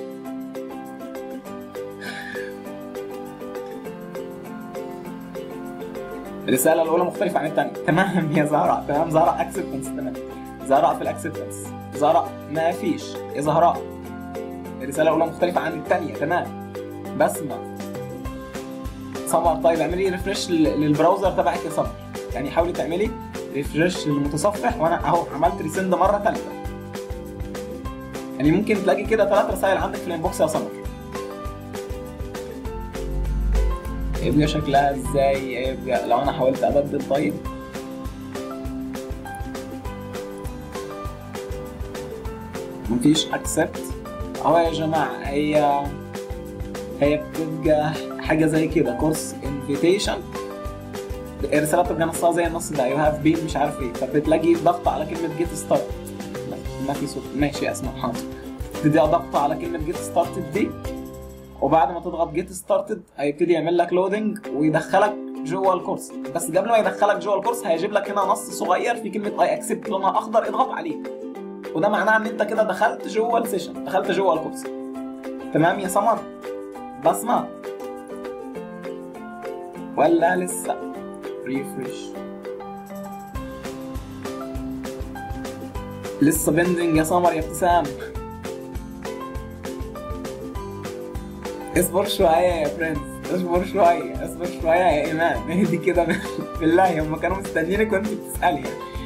Speaker 1: الرسالة الأولى مختلفة عن الثانية تمام يا زهراء تمام زهراء اكسبتنس تمام زهراء في الاكسبتنس زهراء ما فيش يا زهراء الرسالة الأولى مختلفة عن الثانية تمام بسمة سمر طيب اعملي ريفرش للبراوزر تبعك يا سمر يعني حاولي تعملي ريفرش للمتصفح وانا اهو عملت ريسند مرة ثالثة يعني ممكن تلاقي كده ثلاث رسائل عندك في الانبوكس يا سمر يبقى شكلها ازاي يبقى لو انا حاولت ابدل طيب مفيش اكسبت اهو يا جماعه هي هي بتبقى حاجه زي كده كورس انفيتيشن الرساله بتبقى نصها زي النص ده يو هاف بين مش عارف ايه فبتلاقي ضغط على كلمه جيت ستارت ما في صوت ماشي اسمع حاضر تبتدي ضغط على كلمه جيت ستارتد دي وبعد ما تضغط جيت ستارتد هيبتدي يعمل لك لودنج ويدخلك جوه الكورس بس قبل ما يدخلك جوه الكورس هيجيب لك هنا نص صغير في كلمه اي اكسبت لونها اخضر اضغط عليه وده معناه ان انت كده دخلت جوه السيشن دخلت جوه الكورس تمام يا سمر بسمة ولا لسه ريفرش لسه بندنج يا سمر يا ابتسام اصبر شوية يا برنس اصبر شوية اصبر شوية يا إيمان اهدي كده بالله هم كانوا مستنيينك وانت بتسألي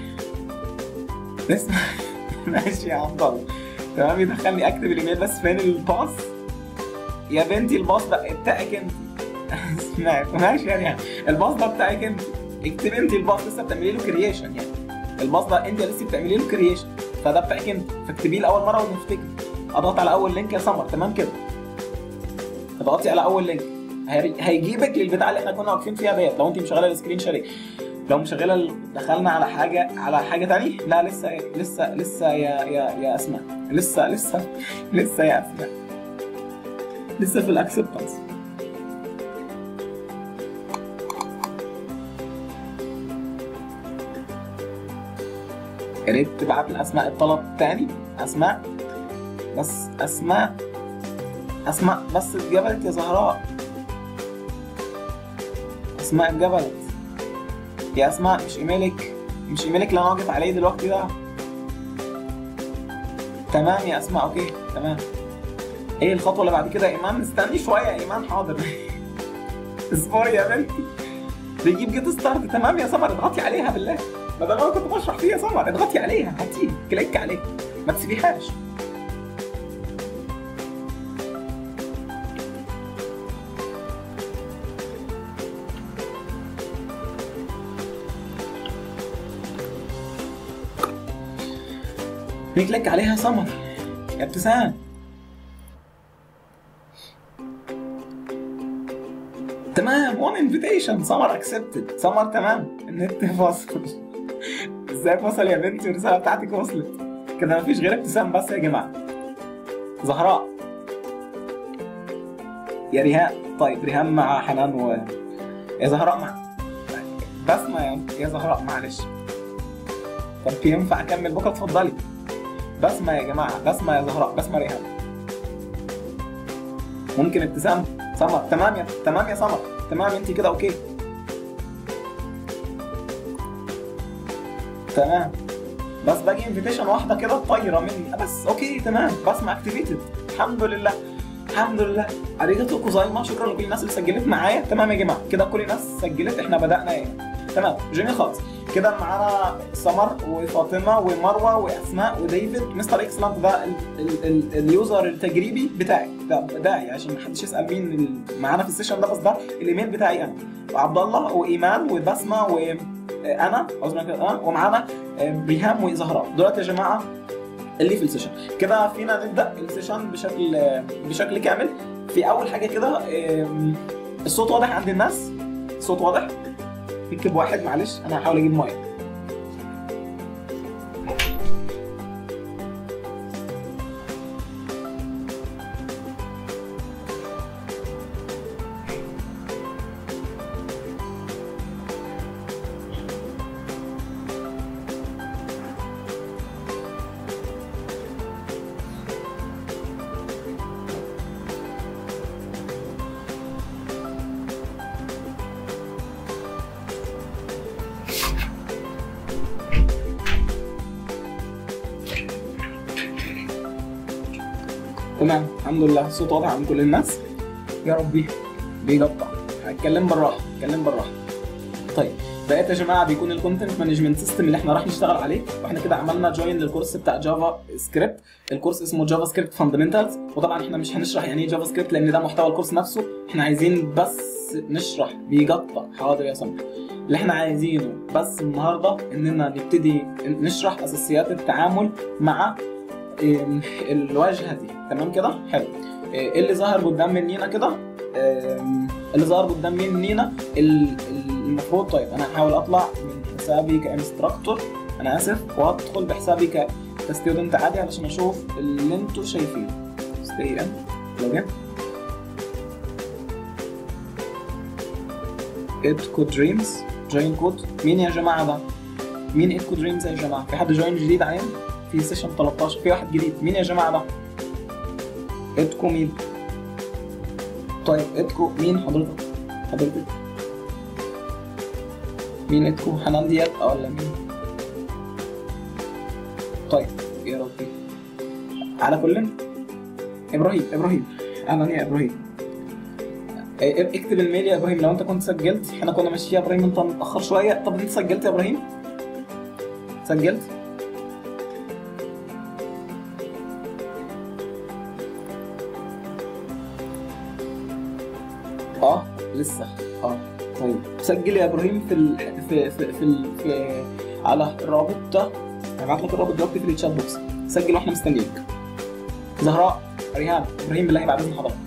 Speaker 1: اسمع ماشي يا عبد الله تمام يدخلني اكتب الايميل بس فين الباص يا بنتي الباص ده بتاعك انت اسمعي ماشي يعني الباص ده بتاعك انت اكتبي انت الباص لسه بتعملي له كرييشن يعني الباص ده انت لسه بتعملي له كرييشن فده بتاعك انت فاكتبيه لاول مره ونفتكر اضغط على اول لينك يا سمر تمام كده اضغطي على اول لينك هيجيبك للبتاع اللي احنا كنا واقفين فيها ديت لو انت مشغله السكرين شير لو مشغله دخلنا على حاجه على حاجه تانية لا لسه ايه لسه لسه يا يا يا اسماء لسه لسه لسه يا اسماء لسه في الاكسبتنس يا ريت تبعت لي اسماء الطلب تاني اسماء بس اسماء اسماء بس اتجبلت يا زهراء اسماء اتجبلت يا اسماء مش ايميلك مش ايميلك اللي انا واقف عليه دلوقتي ده تمام يا اسماء اوكي تمام ايه الخطوه اللي بعد كده يا ايمان استني شويه يا ايمان حاضر اصبري يا بنتي بيجيب جيت ستارت تمام يا سمر اضغطي عليها بالله ما ده انا كنت بشرح فيها يا سمر اضغطي عليها هاتيه كليك عليه ما تسيبيهاش بيكليك عليها يا سمر يا ابتسام تمام وان انفيتيشن سمر اكسبتد سمر تمام النت فاصل ازاي فصل يا بنتي الرساله بتاعتك وصلت كده مفيش غير ابتسام بس يا جماعه زهراء يا ريهام طيب ريهام مع حنان و يا زهراء مع بسمة يا يا زهراء معلش طب ينفع اكمل بكره اتفضلي بسمة يا جماعة بسمة يا زهراء بسمة ريهام ممكن ابتسام سمر تمام يا تمام يا سمر تمام انت كده اوكي تمام بس باجي انفيتيشن واحده كده طايره مني بس اوكي تمام بسمع اكتيفيتد الحمد لله الحمد لله اريجاتو كوزايما شكرا لكل الناس اللي سجلت معايا تمام يا جماعه كده كل الناس سجلت احنا بدانا ايه تمام جميل خالص كده معانا سمر وفاطمه ومروه واسماء وديفيد مستر اكسلانت ده ال ال ال اليوزر التجريبي بتاعي ده بتاعي عشان ما حدش يسال مين ال- معانا في السيشن ده بس ده الايميل بتاعي انا وعبد الله وايمان وبسمه وانا عاوز كده انا ومعانا ريهام وزهراء دولت يا جماعه اللي في السيشن كده فينا نبدا السيشن بشكل بشكل كامل في اول حاجه كده آم، الصوت واضح عند الناس الصوت واضح اكتب واحد معلش انا هحاول اجيب ميه تمام الحمد لله الصوت واضح عند كل الناس يا ربي بيقطع هتكلم بالراحه هتكلم بالراحه طيب بقيت يا جماعه بيكون الكونتنت مانجمنت سيستم اللي احنا راح نشتغل عليه واحنا كده عملنا جوين للكورس بتاع جافا سكريبت الكورس اسمه جافا سكريبت فاندمنتالز وطبعا احنا مش هنشرح يعني ايه جافا سكريبت لان ده محتوى الكورس نفسه احنا عايزين بس نشرح بيقطع حاضر يا سمر اللي احنا عايزينه بس النهارده اننا نبتدي نشرح اساسيات التعامل مع إم، الواجهه دي تمام كده حلو إيه اللي ظهر قدام منينا كده إم، اللي ظهر قدام منينا ال- ال- المفروض طيب انا هحاول اطلع من حسابي كانستراكتور انا اسف وادخل بحسابي كستودنت عادي علشان اشوف اللي انتوا شايفينه stay in login اتكو دريمز جوين كود مين يا جماعه ده؟ مين اتكو دريمز يا جماعه؟ في حد جوين جديد علينا؟ في سيشن 13 في واحد جديد مين يا جماعه ده؟ اتكو مين؟ طيب اتكو مين حضرتك؟ حضرتك مين اتكو؟ حنان دياب ولا مين؟ طيب يا ربي على كل ابراهيم ابراهيم اهلا يا ابراهيم إيه، اكتب الميل يا ابراهيم لو انت كنت سجلت احنا كنا ماشيين يا ابراهيم انت متاخر شويه طب انت سجلت يا ابراهيم سجلت اه لسه اه طيب سجل يا ابراهيم في ال... في في في, ال... في على الرابط ده هبعت لك الرابط دلوقتي في الشات بوكس سجل واحنا مستنيينك زهراء ريهام ابراهيم بالله بعد اذن حضرتك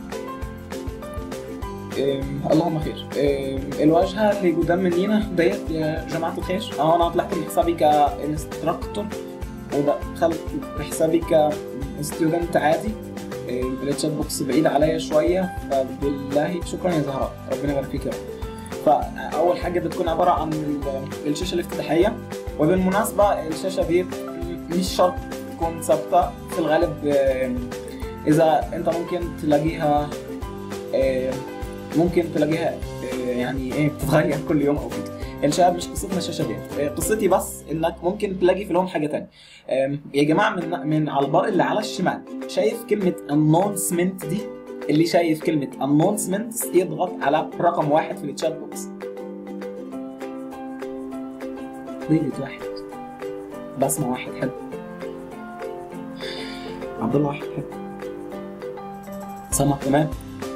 Speaker 1: إم، اللهم خير إم، الواجهه اللي قدام منينا ديت يا جماعه الخير اه انا طلعت من حسابي كانستراكتور ودخلت بحسابي كستودنت عادي إم، الشات بوكس بعيد عليا شويه فبالله شكرا يا زهراء ربنا يبارك فيك يا رب فاول حاجه بتكون عباره عن ال- الشاشه الافتتاحيه وبالمناسبه الشاشه دي مش شرط تكون ثابته في الغالب آم، اذا انت ممكن تلاقيها آم، ممكن تلاقيها آه، يعني ايه بتتغير كل يوم او كده الشباب مش قصتنا الشاشه ديت آه، قصتي بس انك ممكن تلاقي في لهم حاجه تانية آم، يا جماعه من من على البار اللي على الشمال شايف كلمه announcement دي اللي شايف كلمه announcements يضغط على رقم واحد في التشات بوكس ضيفت واحد بسمة واحد حلو عبد الله واحد حلو سما تمام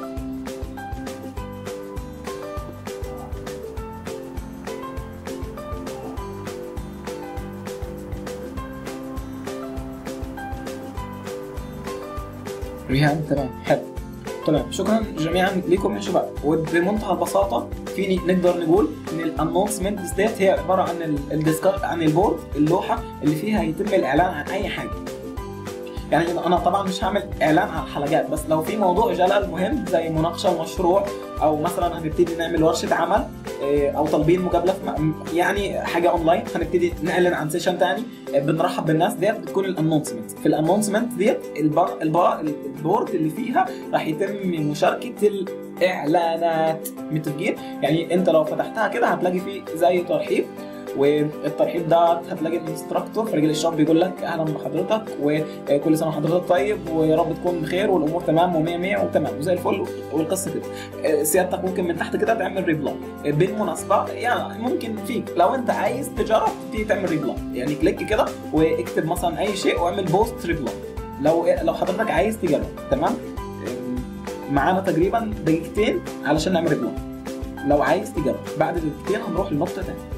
Speaker 1: ريهان تمام حلو تمام شكرا جميعا لكم يا شباب وبمنتهى البساطه فيني نقدر نقول ان الانونسمنت ديت هي عباره عن ال- الديسكار عن البورد اللوحه اللي فيها يتم الاعلان عن اي حاجه يعني انا طبعا مش هعمل اعلان عن الحلقات بس لو في موضوع جلال مهم زي مناقشه مشروع او مثلا هنبتدي نعمل ورشه عمل إيه، او طالبين مقابله في م- يعني حاجه اونلاين هنبتدي نعلن عن سيشن تاني إيه، بنرحب بالناس ديت بتكون الانونسمنت في الانونسمنت ديت البار البار البورد اللي فيها راح يتم مشاركه الاعلانات متفقين يعني انت لو فتحتها كده هتلاقي فيه زي ترحيب والترحيب ده هتلاقي الانستراكتور فريق الشاب بيقول لك اهلا بحضرتك وكل سنه وحضرتك طيب ويا رب تكون بخير والامور تمام و100 100 وتمام وزي الفل والقصه كده سيادتك ممكن من تحت كده تعمل ريبلاي بالمناسبه يعني ممكن فيك لو انت عايز تجرب تبتدي تعمل ريبلاي يعني كليك كده واكتب مثلا اي شيء واعمل بوست ريبلاي لو لو حضرتك عايز تجرب تمام معانا تقريبا دقيقتين علشان نعمل ريبلاي لو عايز تجرب بعد دقيقتين هنروح لنقطه ثانيه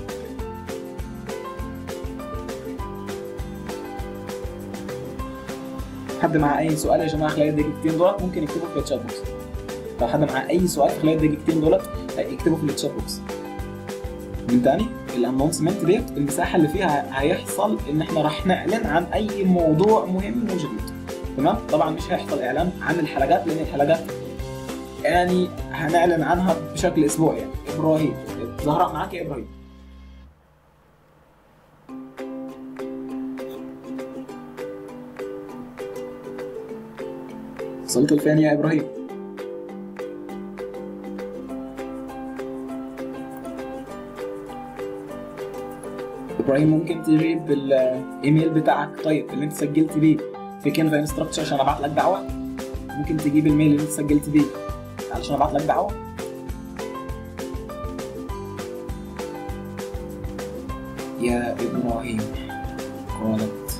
Speaker 1: حد معاه اي سؤال يا جماعه خلال الدقيقتين دولت ممكن يكتبوا في الشات بوكس لو حد معاه اي سؤال في خلال الدقيقتين دولت يكتبوا في الشات بوكس من تاني الانونسمنت ديت المساحه اللي فيها هيحصل ان احنا راح نعلن عن اي موضوع مهم وجديد تمام طبعا مش هيحصل اعلان عن الحلقات لان الحلقات يعني هنعلن عنها بشكل اسبوعي يعني ابراهيم زهراء معاك يا ابراهيم وصلت لفين يا ابراهيم ابراهيم ممكن تجيب الايميل بتاعك طيب اللي انت سجلت بيه في كينفا انستراكتور عشان ابعت لك دعوه ممكن تجيب الميل اللي انت سجلت بيه علشان ابعت لك دعوه يا ابراهيم قالت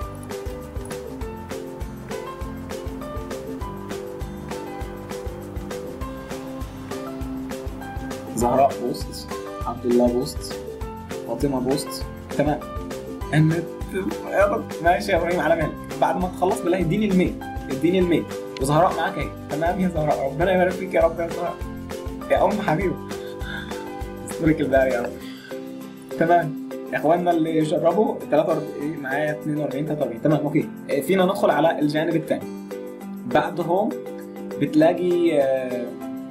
Speaker 1: زهراء بوست عبد الله بوست فاطمه بوست تمام النت يا رب ماشي يا ابراهيم على مهلك بعد ما تخلص بالله اديني الميل اديني الميل وزهراء معاك اهي تمام يا زهراء ربنا يبارك فيك يا رب يا زهراء يا ام حبيبي استرك الباري يا رب تمام يا اخواننا اللي يجربوا 43 معايا 42 43 تمام اوكي آه، فينا ندخل على الجانب الثاني بعد هوم بتلاقي آه،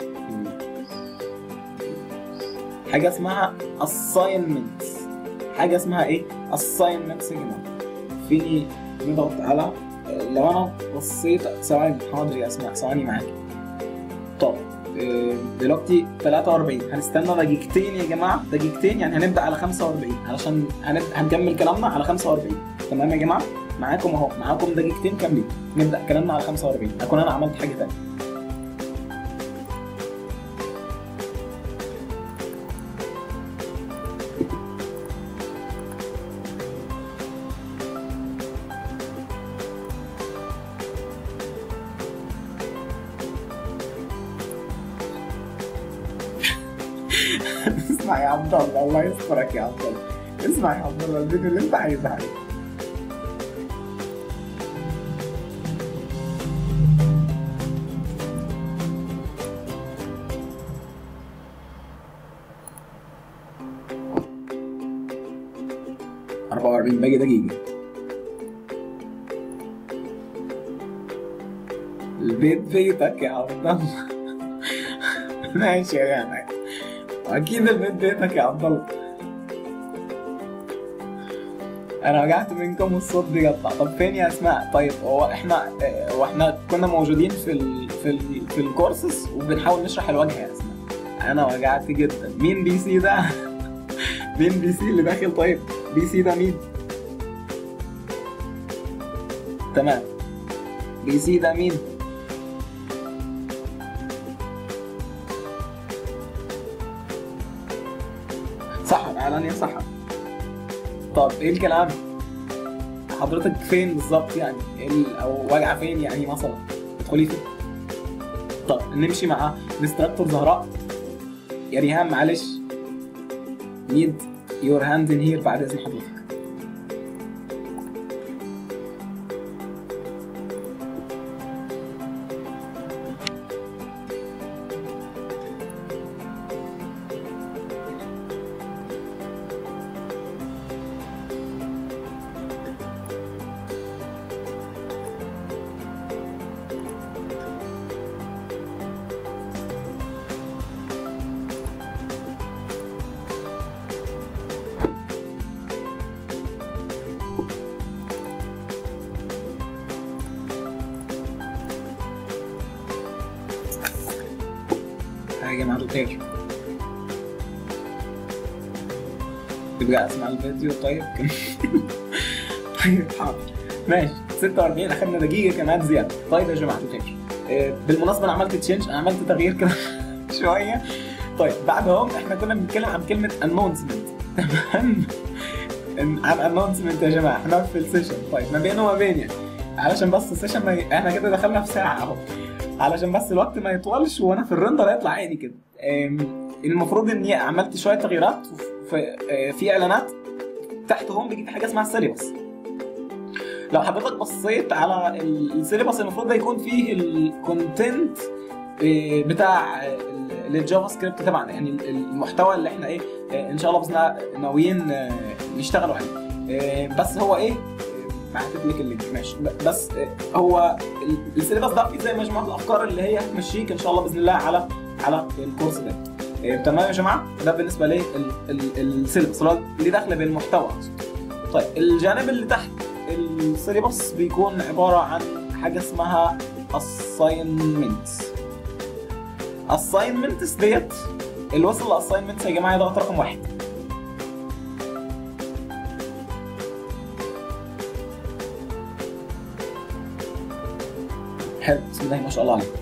Speaker 1: حاجه اسمها assignments حاجه اسمها ايه assignments يا جماعه فيني نضغط على لو انا بصيت ثواني حاضر يا اسماء ثواني معاكي طب آه، دلوقتي 43 هنستنى دقيقتين يا جماعه دقيقتين يعني هنبدا على 45 علشان هنب... هنكمل كلامنا على 45 تمام يا جماعه معاكم اهو معاكم دقيقتين كاملين نبدا كلامنا على 45 اكون انا عملت حاجه ثانيه اسمع يا عبد الله الله يسترك يا عبد الله اسمع يا عبد الله الفيديو اللي انت عايزه عليه أربعة وأربعين باقي دقيقة البيت بيتك يا عبد الله ماشي يا جماعة اكيد البيت بيتك يا عبد الله انا وجعت منكم والصوت بيقطع طب فين يا اسماء طيب هو احنا اه، هو احنا كنا موجودين في ال في ال في الكورسز وبنحاول نشرح الواجهه يا اسماء انا وجعت جدا مين بي سي ده مين بي سي اللي داخل طيب بي سي ده مين تمام بي سي ده مين صح اعلانية صح طب ايه الكلام حضرتك فين بالظبط يعني إيه ال- او واجعه فين يعني مثلا ادخلي فين طب نمشي مع انستراكتور زهراء يا ريهام معلش نيد يور هاند ان هير بعد اذن حضرتك يا جماعة الخير تبقى اسمع الفيديو طيب طيب حاضر ماشي 46 اخدنا دقيقة كمان زيادة طيب يا جماعة الخير آه، بالمناسبة انا عملت تشينج انا عملت تغيير كده شوية طيب بعدهم احنا كنا بنتكلم عن كلمة انونسمنت تمام عن انونسمنت يا جماعة احنا في السيشن طيب ما بينه وما بين يعني علشان بس السيشن ما ي... احنا كده دخلنا في ساعة اهو علشان بس الوقت ما يطولش وانا في الرندر يطلع عادي كده أم، المفروض اني عملت شويه تغييرات في آه، في اعلانات تحت هوم بيجي في حاجه اسمها السيلبس لو حضرتك بصيت على ال- السيلبس المفروض ده يكون فيه الكونتنت بتاع ال- الجافا سكريبت تبعنا يعني ال- المحتوى اللي احنا ايه آه، ان شاء الله باذن الله ناويين آه، نشتغلوا عليه آه، بس هو ايه هكتب لك اللينك ماشي ب- بس آه، هو ال- السيلبس ده فيه زي مجموعه الافكار اللي هي هتمشيك ان شاء الله باذن الله على على الكورس ده آه، تمام يا جماعه ده بالنسبه لي السيلبس اللي هو اللي داخله بالمحتوى أقصد. طيب الجانب اللي تحت السيلبس بيكون عباره عن حاجه اسمها assignments assignments ديت اللي وصل للاساينمنتس يا جماعه يضغط رقم واحد حلو بسم الله ما شاء الله عليك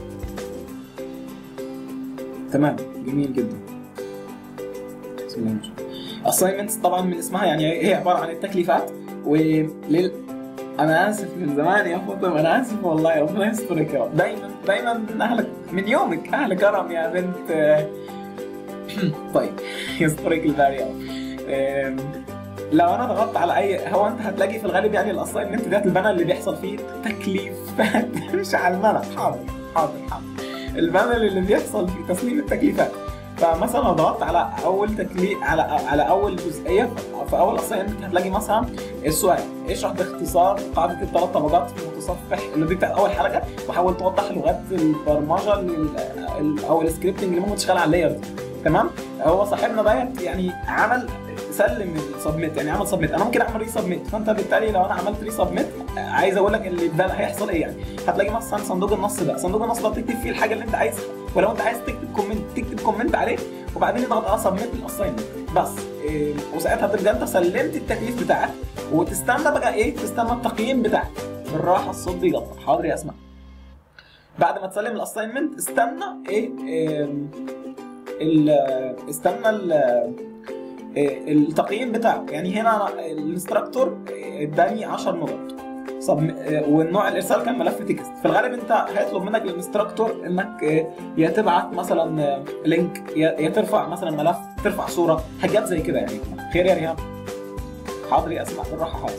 Speaker 1: تمام جميل جدا بسم الله ما شاء الله assignments طبعا من اسمها يعني هي عباره عن التكليفات ولل انا اسف من زمان يا فاطمه انا اسف والله ربنا يسترك يا رب دايما دايما اهلك من يومك اهل كرم يا بنت طيب يسترك الباري يا رب أم، لو انا ضغطت على اي هو انت هتلاقي في الغالب يعني الاساينمنت ديت البانر اللي بيحصل فيه تكليفات مش على الملأ حاضر حاضر حاضر البانر اللي بيحصل في تصميم التكليفات فمثلا لو ضغطت على اول تكليف على على اول جزئيه في اول اساينمنت هتلاقي مثلا السؤال اشرح باختصار قاعده الثلاث طبقات في المتصفح اللي دي بتاعت اول حلقه وحاول توضح لغات البرمجه لل- ال- او السكريبتنج اللي ممكن تشتغل على اللاير دي تمام هو صاحبنا ديت يعني عمل سلم السبميت يعني عمل سبميت انا ممكن اعمل ري سبميت فانت بالتالي لو انا عملت ري سبميت عايز اقول لك اللي ده هيحصل ايه يعني هتلاقي مثلا صندوق النص ده صندوق النص ده تكتب فيه الحاجه اللي انت عايزها ولو انت عايز تكتب كومنت تكتب كومنت عليه وبعدين يضغط اه سبميت الاساينمنت بس إيه وساعتها تبقى انت سلمت التكليف بتاعك وتستنى بقى ايه تستنى التقييم بتاعك بالراحه الصوت بيقطع حاضر يا اسماء بعد ما تسلم الاساينمنت استنى ايه, إيه ال- استنى ال- إيه التقييم بتاعه يعني هنا أنا الانستراكتور اداني 10 نقط صب والنوع الارسال كان ملف تكست في الغالب انت هيطلب منك الانستراكتور انك إيه، يا تبعت مثلا آه، لينك يا يا ترفع مثلا ملف ترفع صوره حاجات زي كده يعني خير يا ريهام حاضر يا اسمع بالراحه حاضر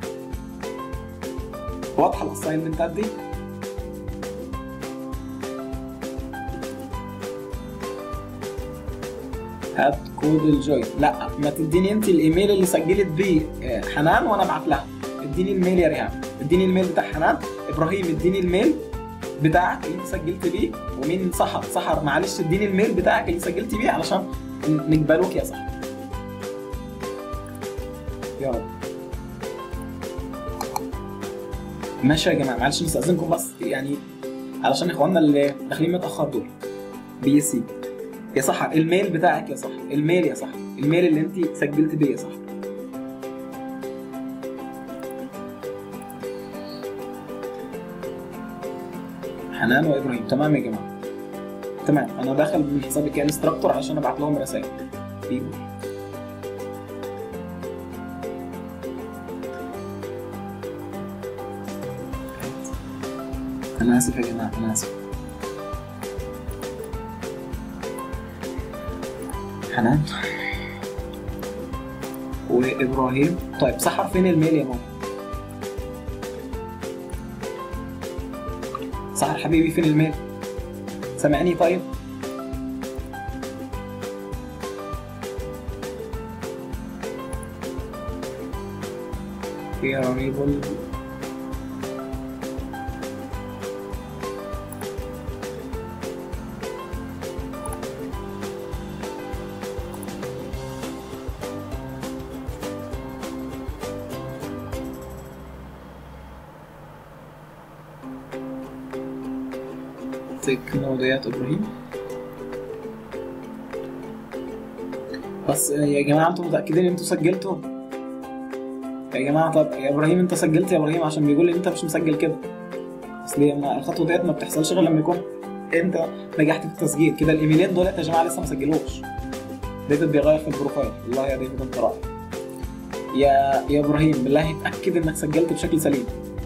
Speaker 1: واضحه الاساينمنتات دي هات كود الجوي لا ما تديني انت الايميل اللي سجلت بيه آه، حنان وانا ابعت لها اديني الميل يا ريهام اديني الميل بتاع حنان ابراهيم اديني الميل بتاعك اللي انت سجلت بيه ومين سحر سحر معلش اديني الميل بتاعك اللي سجلت بيه علشان نقبلوك يا سحر يا رب ماشي يا جماعه معلش نستاذنكم بس يعني علشان اخواننا اللي داخلين متاخر دول بي سي يا صح الميل بتاعك يا صح الميل يا صح الميل اللي انت سجلت بيه صح حنان وابراهيم تمام يا جماعه تمام انا داخل من حسابي كانستراكتور عشان ابعت لهم رسائل بيقول انا اسف يا جماعه انا اسف حنان وابراهيم طيب سحر فين الميل يا ماما سحر حبيبي فين الميل سامعني طيب في رنيبل تكنولوجيات ابراهيم بس يا جماعه انتوا متاكدين ان انتوا سجلتوا يا جماعه طب يا ابراهيم انت سجلت يا ابراهيم عشان بيقول لي انت مش مسجل كده اصل هي ما- الخطوه ديت ما بتحصلش غير لما يكون انت نجحت في التسجيل كده الايميلين دول يا جماعه لسه ما سجلوش ديفيد بيغير في البروفايل والله يا ديفيد انت رائع يا يا ابراهيم بالله اتاكد انك سجلت بشكل سليم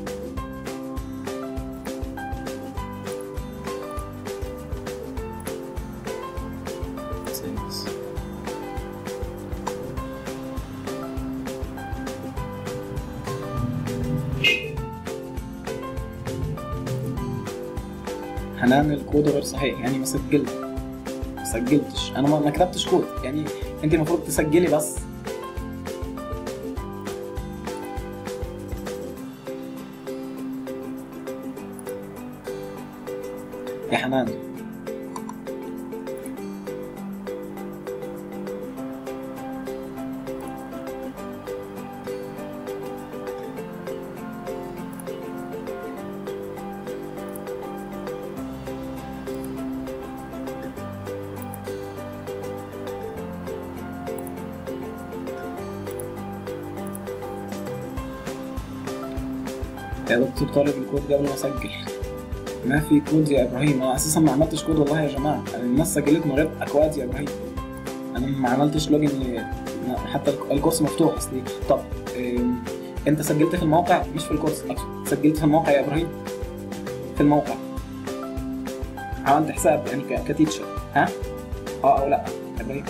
Speaker 1: حنان الكود غير صحيح يعني ما سجلت ما سجلتش انا ما ما كتبتش كود يعني انت المفروض تسجلي بس يا حنان يا دكتور طالب الكود قبل ما اسجل ما في كود يا ابراهيم انا اساسا ما عملتش كود والله يا جماعه يعني الناس سجلت من غير اكواد يا ابراهيم انا ما عملتش لوجن ل- حتى الك- الكورس مفتوح اصلي طب إم، انت سجلت في الموقع مش في الكورس أقصد. سجلت في الموقع يا ابراهيم في الموقع عملت حساب يعني ك- كتيتشر ها اه او لا يا ابراهيم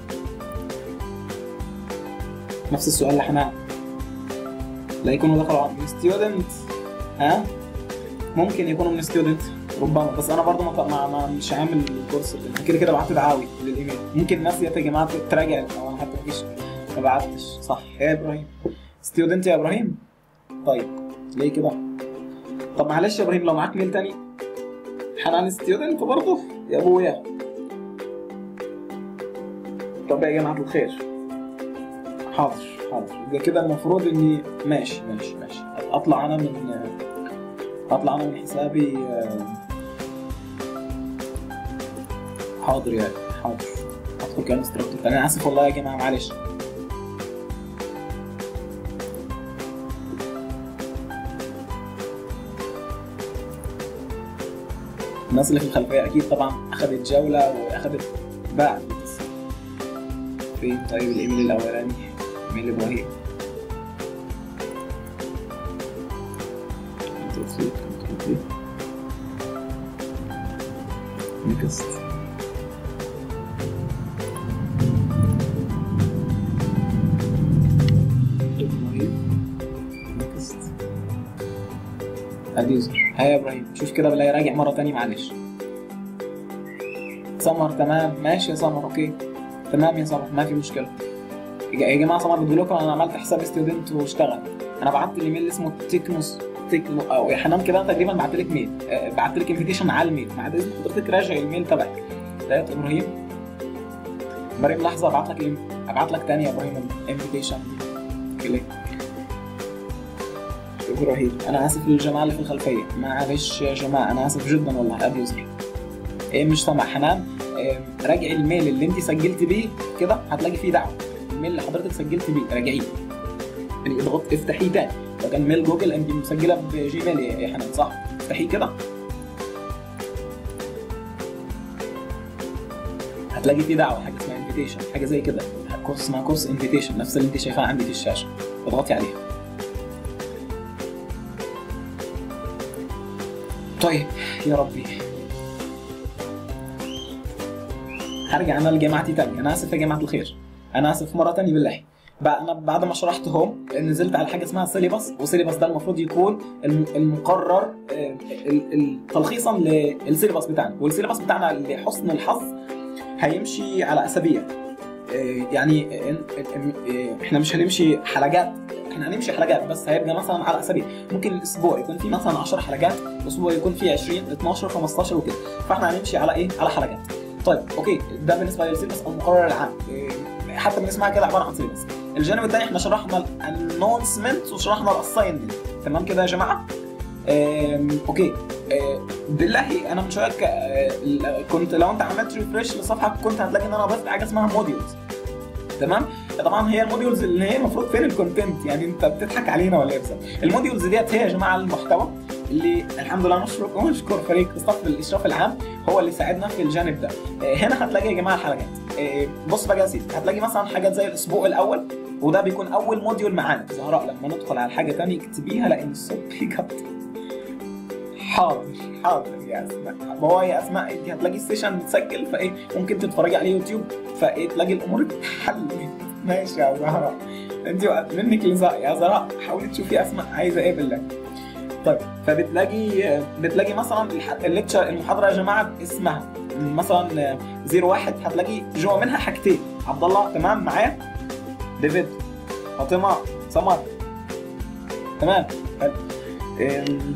Speaker 1: نفس السؤال لحنان لا يكونوا دخلوا من ستودنت ها ممكن يكونوا من ستودنت ربما بس انا برضه ما ما- ما مش عامل الكورس اللي- أنا كده كده بعت دعاوي للايميل ممكن الناس ديت يا جماعه تراجع او انا حتى مفيش ما بعتش صح يا ابراهيم ستودنت يا ابراهيم طيب ليه كده طب معلش يا ابراهيم لو معاك ميل تاني حنان ستودنت برضه يا ابويا طب يا جماعه الخير حاضر حاضر يبقى كده المفروض اني ماشي ماشي ماشي اطلع انا من اطلع انا من حسابي آه، حاضر يعني حاضر ادخل كانستراكتور انا اسف والله يا جماعه معلش الناس اللي في الخلفيه اكيد طبعا اخذت جوله واخذت باع فين طيب الايميل الاولاني ايميل ابراهيم نكست نكست ادي يوزر هيا يا ابراهيم شوف كده بالله راجع مره تانية معلش سمر تمام ماشي يا سمر اوكي تمام يا سمر ما في مشكله يا جماعه سمر بتقول لكم انا عملت حساب ستودنت واشتغل انا بعت لي ميل اسمه تكنوس تكنو او يا حنان كده تقريبا بعت لك ميل آه، بعت لك انفيتيشن على الميل بعد اذن حضرتك راجع الميل تبعك لقيت ابراهيم مريم لحظه ابعت لك الإم- ابعت لك تاني يا ابراهيم الانفيتيشن كليك ابراهيم انا اسف للجماعه اللي في الخلفيه معلش يا جماعه انا اسف جدا والله ابي يوزر ايه مش سامع حنان آم، راجعي الميل اللي انت سجلت بيه كده هتلاقي فيه دعوه الميل اللي حضرتك سجلت بيه راجعيه يعني اضغط افتحيه تاني لو كان ميل جوجل انت مسجله بجيميل يا يا حنان صح افتحيه كده هتلاقي فيه دعوه حاجه اسمها انفيتيشن حاجه زي كده كورس اسمها كورس انفيتيشن نفس اللي انت شايفاها عندي في الشاشه اضغطي عليها طيب يا ربي هرجع انا لجامعتي تاني انا اسف يا جماعه الخير انا اسف مره تانية بالله بقى انا بعد ما شرحت هوم نزلت على حاجه اسمها سيليبس والسيليبس ده المفروض يكون الم- المقرر آه، ال- ال- تلخيصا للسيليبس بتاعنا والسيليبس بتاعنا لحسن الحظ هيمشي على اسابيع آه، يعني آه، آه، احنا مش هنمشي حلقات احنا هنمشي حلقات بس هيبقى مثلا على اسابيع ممكن الاسبوع يكون فيه مثلا 10 حلقات اسبوع يكون فيه 20 12 15 وكده فاحنا هنمشي على ايه على حلقات طيب اوكي ده بالنسبه للسيلبس او المقرر العام إيه، حتى بنسمعها كده عباره عن سيلبس الجانب الثاني احنا شرحنا الانونسمنت وشرحنا الاساينمنت تمام كده يا جماعه آم، اوكي آه، بالله انا من شويه ك- آه، ل- كنت لو انت عملت ريفرش للصفحه كنت هتلاقي ان انا ضفت حاجه اسمها موديولز تمام طبعا هي الموديولز اللي هي المفروض فين الكونتنت يعني انت بتضحك علينا ولا ايه بالظبط الموديولز ديت هي يا جماعه المحتوى اللي الحمد لله نشكر ونشكر فريق صف الاشراف العام هو اللي ساعدنا في الجانب ده آه، هنا هتلاقي يا جماعه الحلقات آه، بص بقى يا سيدي هتلاقي مثلا حاجات زي الاسبوع الاول وده بيكون اول موديول معانا زهراء لما ندخل على حاجه ثانيه اكتبيها لان الصوت بيقطع حاضر حاضر يا اسماء ما هو يا اسماء انت هتلاقي السيشن متسجل فايه ممكن تتفرجي على يوتيوب فايه تلاقي الامور اتحلت ماشي يا زهراء انت منك لزهراء يا زهراء حاولي تشوفي اسماء عايزه ايه بالله طيب فبتلاقي بتلاقي مثلا الح- الليكتشر المحاضره يا جماعه اسمها مثلا 01 هتلاقي جوا منها حاجتين عبد الله تمام معايا ديفيد فاطمه سمر تمام حلو. أم،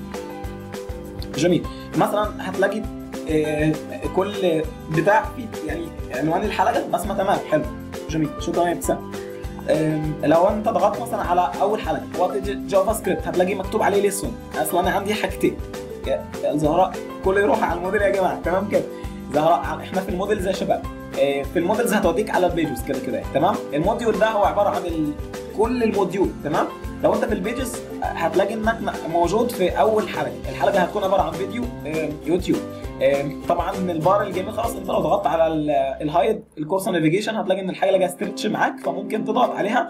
Speaker 1: جميل مثلا هتلاقي آه، كل بتاع في يعني عنوان الحلقه بسمه تمام حلو جميل شكرا يا ابتسام أم، لو انت ضغطت مثلا على اول حلقه وات جافا سكريبت هتلاقي مكتوب عليه ليسون اصلا انا عندي حاجتين يا يا زهراء كله يروح على الموديل يا جماعه تمام كده زهراء احنا في الموديلز يا شباب آه، في الموديلز هتوديك على البيجز كده كده تمام الموديول ده هو عباره عن ال... كل الموديول تمام لو انت في البيجز هتلاقي انك م- موجود في اول حلقه الحلقه هتكون عباره عن فيديو آه، يوتيوب آه، طبعا البار الجيمي خلاص انت لو ضغطت على ال- الهايد الكورس نافيجيشن هتلاقي ان الحاجه جايه ستريتش معاك فممكن تضغط عليها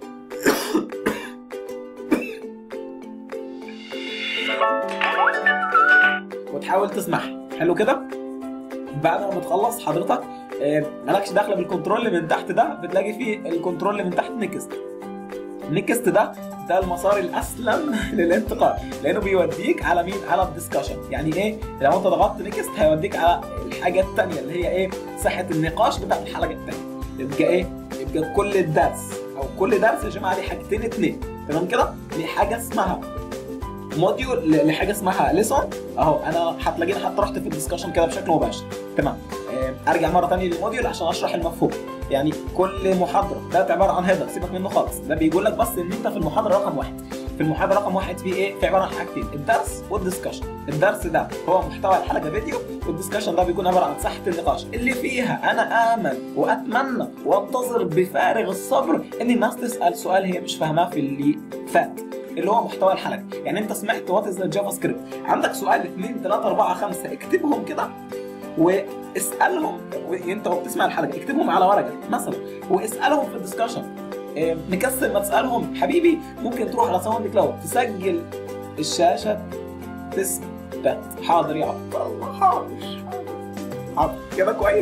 Speaker 1: وتحاول تسمعها حلو كده بعد ما بتخلص حضرتك آه، مالكش دخل بالكنترول اللي من تحت ده بتلاقي فيه الكنترول اللي من تحت نكست نكست ده ده المسار الاسلم للانتقال لانه بيوديك على مين على الدسكشن يعني ايه لو انت ضغطت نكست هيوديك على الحاجه الثانيه اللي هي ايه ساحه النقاش بتاعت الحلقه الثانيه يبقى ايه يبقى كل الدرس او كل درس يا جماعه ليه حاجتين اتنين تمام كده ليه حاجه اسمها موديول ل- لحاجه اسمها ليسون اهو انا هتلاقيني حتى رحت في الدسكشن كده بشكل مباشر تمام آه، ارجع مره ثانيه للموديول عشان اشرح المفهوم يعني كل محاضره ده عباره عن هيدر سيبك منه خالص ده بيقول لك بس ان انت في المحاضره رقم واحد في المحاضره رقم واحد في ايه؟ في عباره عن حاجتين الدرس والدسكشن الدرس ده هو محتوى الحلقه فيديو والدسكشن ده بيكون عباره عن ساحه النقاش اللي فيها انا امل واتمنى وانتظر بفارغ الصبر ان الناس تسال سؤال هي مش فاهماه في اللي فات اللي هو محتوى الحلقه يعني انت سمعت وات از جافا سكريبت عندك سؤال 2 3 4 5 اكتبهم كده واسالهم انت وبتسمع الحلقه اكتبهم على ورقه مثلا واسالهم في الدسكشن إيه، مكسل ما تسالهم حبيبي ممكن تروح على ساوند كلاود تسجل الشاشه تثبت حاضر يا عبد الله حاضر حاضر كده كويس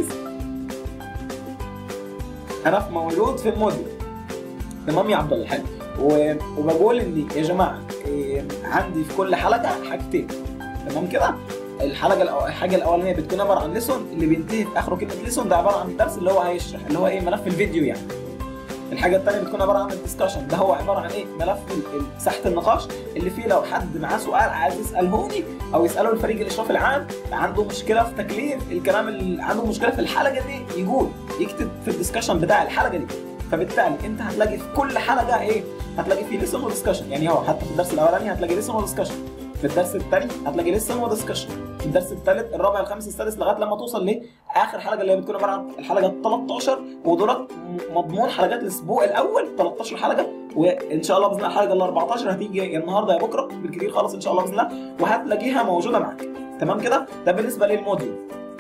Speaker 1: انا في موجود في الموديل تمام يا عبد الله حلو و- وبقول ان يا جماعه إيه، عندي في كل حلقه حاجتين تمام كده الحلقه الأو... الحاجه الاولانيه بتكون عباره عن ليسون اللي بينتهي في اخره كلمه ليسون ده عباره عن الدرس اللي هو هيشرح اللي هو ايه ملف الفيديو يعني الحاجه الثانيه بتكون عباره عن الدسكشن ده هو عباره عن ايه ملف ال- ال- ساحه النقاش اللي فيه لو حد معاه سؤال عايز يسالهوني او يساله الفريق الاشراف العام عنده مشكله في تكليف الكلام اللي عنده مشكله في الحلقه دي يقول يكتب في الدسكشن بتاع الحلقه دي فبالتالي انت هتلاقي في كل حلقه ايه هتلاقي فيه ليسون ودسكشن يعني هو حتى في الدرس الاولاني هتلاقي ليسون ودسكشن في الدرس الثاني هتلاقي ليسون ودسكشن في الدرس الثالث الرابع الخامس السادس لغايه لما توصل لاخر حلقه اللي هي بتكون عباره عن الحلقه 13 ودولت مضمون حلقات الاسبوع الاول 13 حلقه وان شاء الله باذن الله الحلقه ال 14 هتيجي يا النهارده يا بكره بالكثير خلاص ان شاء الله باذن الله وهتلاقيها موجوده معاك تمام كده ده بالنسبه للموديول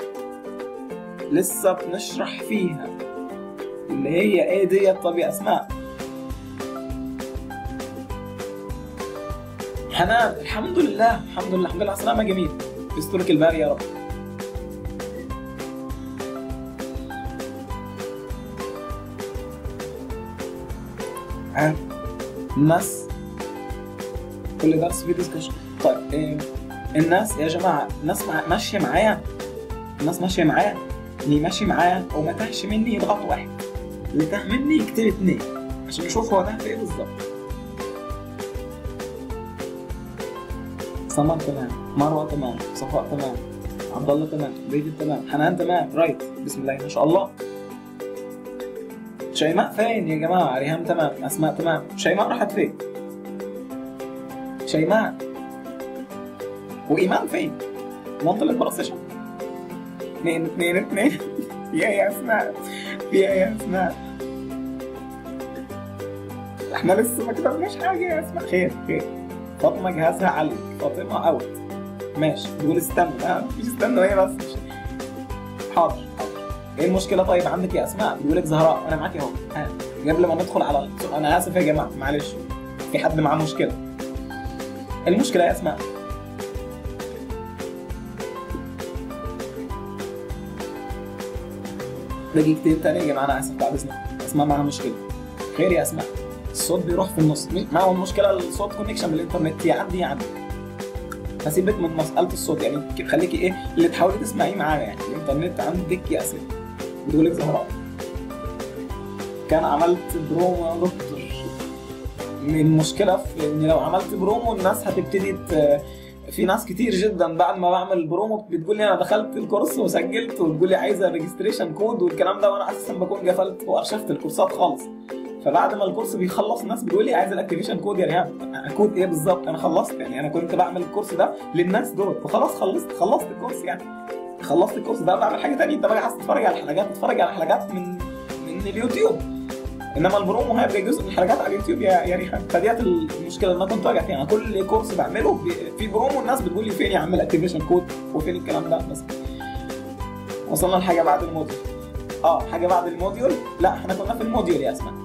Speaker 1: لسه بنشرح فيها اللي هي ايه ديت طب يا اسماء حنان الحمد لله الحمد لله الحمد لله على السلامه جميل يسترك الباري يا رب ها الناس كل درس فيه ديسكشن طيب إيه الناس يا جماعه الناس مع... ماشيه معايا الناس ماشيه معايا اللي ماشي معايا وما تهش مني يضغط واحد اللي تاه مني يكتب اتنين عشان نشوف هو تاه في ايه بالظبط سمر تمام مروه تمام صفاء تمام عبد الله تمام ديفيد تمام حنان تمام رايت بسم الله ما شاء الله شيماء فين يا جماعه ريهام تمام اسماء تمام شيماء راحت فين شيماء وايمان فين منطقه البلاي ستيشن اثنين اثنين اثنين يا يا اسماء يا يا اسماء احنا لسه ما كتبناش حاجه يا اسماء خير خير فاطمه جهازها علق فاطمه اوت ماشي بيقول استنى لا مفيش استنى هي بس حاضر حاضر ايه المشكله طيب عندك يا اسماء بيقول لك زهراء وانا معاك اهو ها قبل ما ندخل على السؤال انا اسف يا جماعه معلش في حد معاه مشكله المشكله يا اسماء دقيقتين تاني يا جماعه انا اسف بعد اذنك اسماء معاها مشكله خير يا اسماء الصوت بيروح في النص ما هو المشكله الصوت كونكشن بالانترنت يا عندي يا عندك هسيبك من مساله الصوت يعني خليكي ايه اللي تحاولي تسمعيه معايا يعني الانترنت عندك يا اسف بتقول لك زهراء كان عملت برومو يا دكتور المشكله في ان لو عملت برومو الناس هتبتدي ت... في ناس كتير جدا بعد ما بعمل برومو بتقول لي انا دخلت الكورس وسجلت وتقول لي عايزه ريجستريشن كود والكلام ده وانا اساسا بكون قفلت وارشفت الكورسات خالص فبعد ما الكورس بيخلص الناس بتقول لي عايز الاكتيفيشن كود يا ريهام كود ايه بالظبط انا خلصت يعني انا كنت بعمل الكورس ده للناس دول وخلاص خلصت خلصت الكورس يعني خلصت الكورس ده بعمل حاجه ثانيه انت بقى عايز تتفرج على الحلقات تتفرج على حلقات من من اليوتيوب انما البرومو هيبقى جزء من الحلقات على اليوتيوب يا يا ريحان فديت المشكله اللي انا كنت واجع فيها انا كل كورس بعمله في برومو الناس بتقول لي فين يا عم الاكتيفيشن كود وفين الكلام ده بس وصلنا لحاجه بعد الموديول اه حاجه بعد الموديول لا احنا كنا في الموديول يا اسماء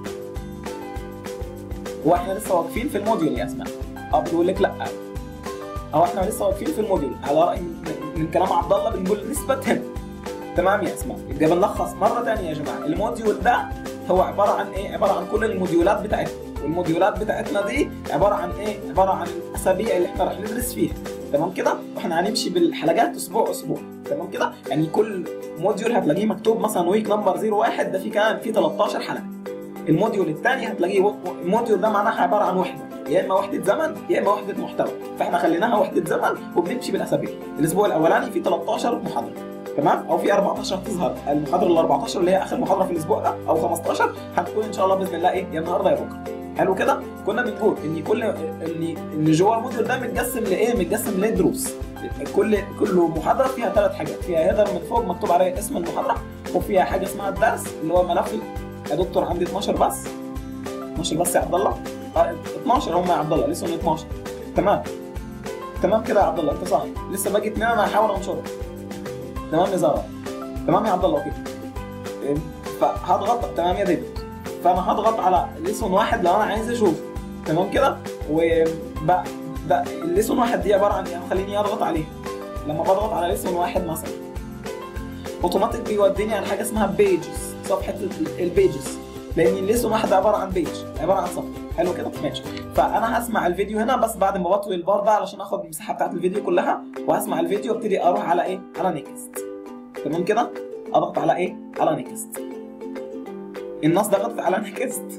Speaker 1: هو احنا لسه واقفين في الموديول يا اسماء اه بتقول لك لا او احنا لسه واقفين في الموديول على راي من كلام عبد الله بنقول نسبه هنا تمام يا اسماء يبقى بنلخص مره ثانيه يا جماعه الموديول ده هو عباره عن ايه؟ عباره عن كل الموديولات بتاعتنا والموديولات بتاعتنا دي عباره عن ايه؟ عباره عن الاسابيع اللي احنا رح ندرس فيها تمام كده؟ واحنا هنمشي بالحلقات اسبوع اسبوع تمام كده؟ يعني كل موديول هتلاقيه مكتوب مثلا ويك نمبر 01 ده في كان في 13 حلقه الموديول الثاني هتلاقيه الموديول ده معناها عباره عن وحده يا اما وحده زمن يا اما وحده محتوى فاحنا خليناها وحده زمن وبنمشي بالاسابيع الاسبوع الاولاني في 13 محاضره تمام او في 14 هتظهر المحاضره ال 14 اللي هي اخر محاضره في الاسبوع ده او 15 هتكون ان شاء الله باذن الله ايه يا النهارده يا بكره حلو كده كنا بنقول ان كل ان ان جوه الموديول ده متقسم لايه متقسم لدروس كل كل محاضره فيها ثلاث حاجات فيها هيدر من فوق مكتوب عليه اسم المحاضره وفيها حاجه اسمها الدرس اللي هو ملف يا دكتور عندي 12 بس 12 بس يا عبد الله اه 12 هم يا عبد الله لسه 12 تمام تمام كده يا عبد الله انت صح لسه باقي اثنين انا هحاول انشرهم تمام يا زهره تمام يا عبد الله اوكي فهضغط تمام يا ديفيد فانا هضغط على ليسون واحد لو انا عايز اشوف تمام كده وبقى ده الليسون واحد دي عباره عن ايه خليني اضغط عليه لما بضغط على ليسون واحد مثلا اوتوماتيك بيوديني على حاجه اسمها بيجز صفحه البيجز لان الليسون واحد عباره عن بيج عباره عن صفحه حلو كده ماشي فانا هسمع الفيديو هنا بس بعد ما بطوي البار ده علشان اخد المساحه بتاعت الفيديو كلها وهسمع الفيديو وابتدي اروح على ايه على نيكست تمام كده اضغط على ايه على نيكست الناس ضغطت على نيكست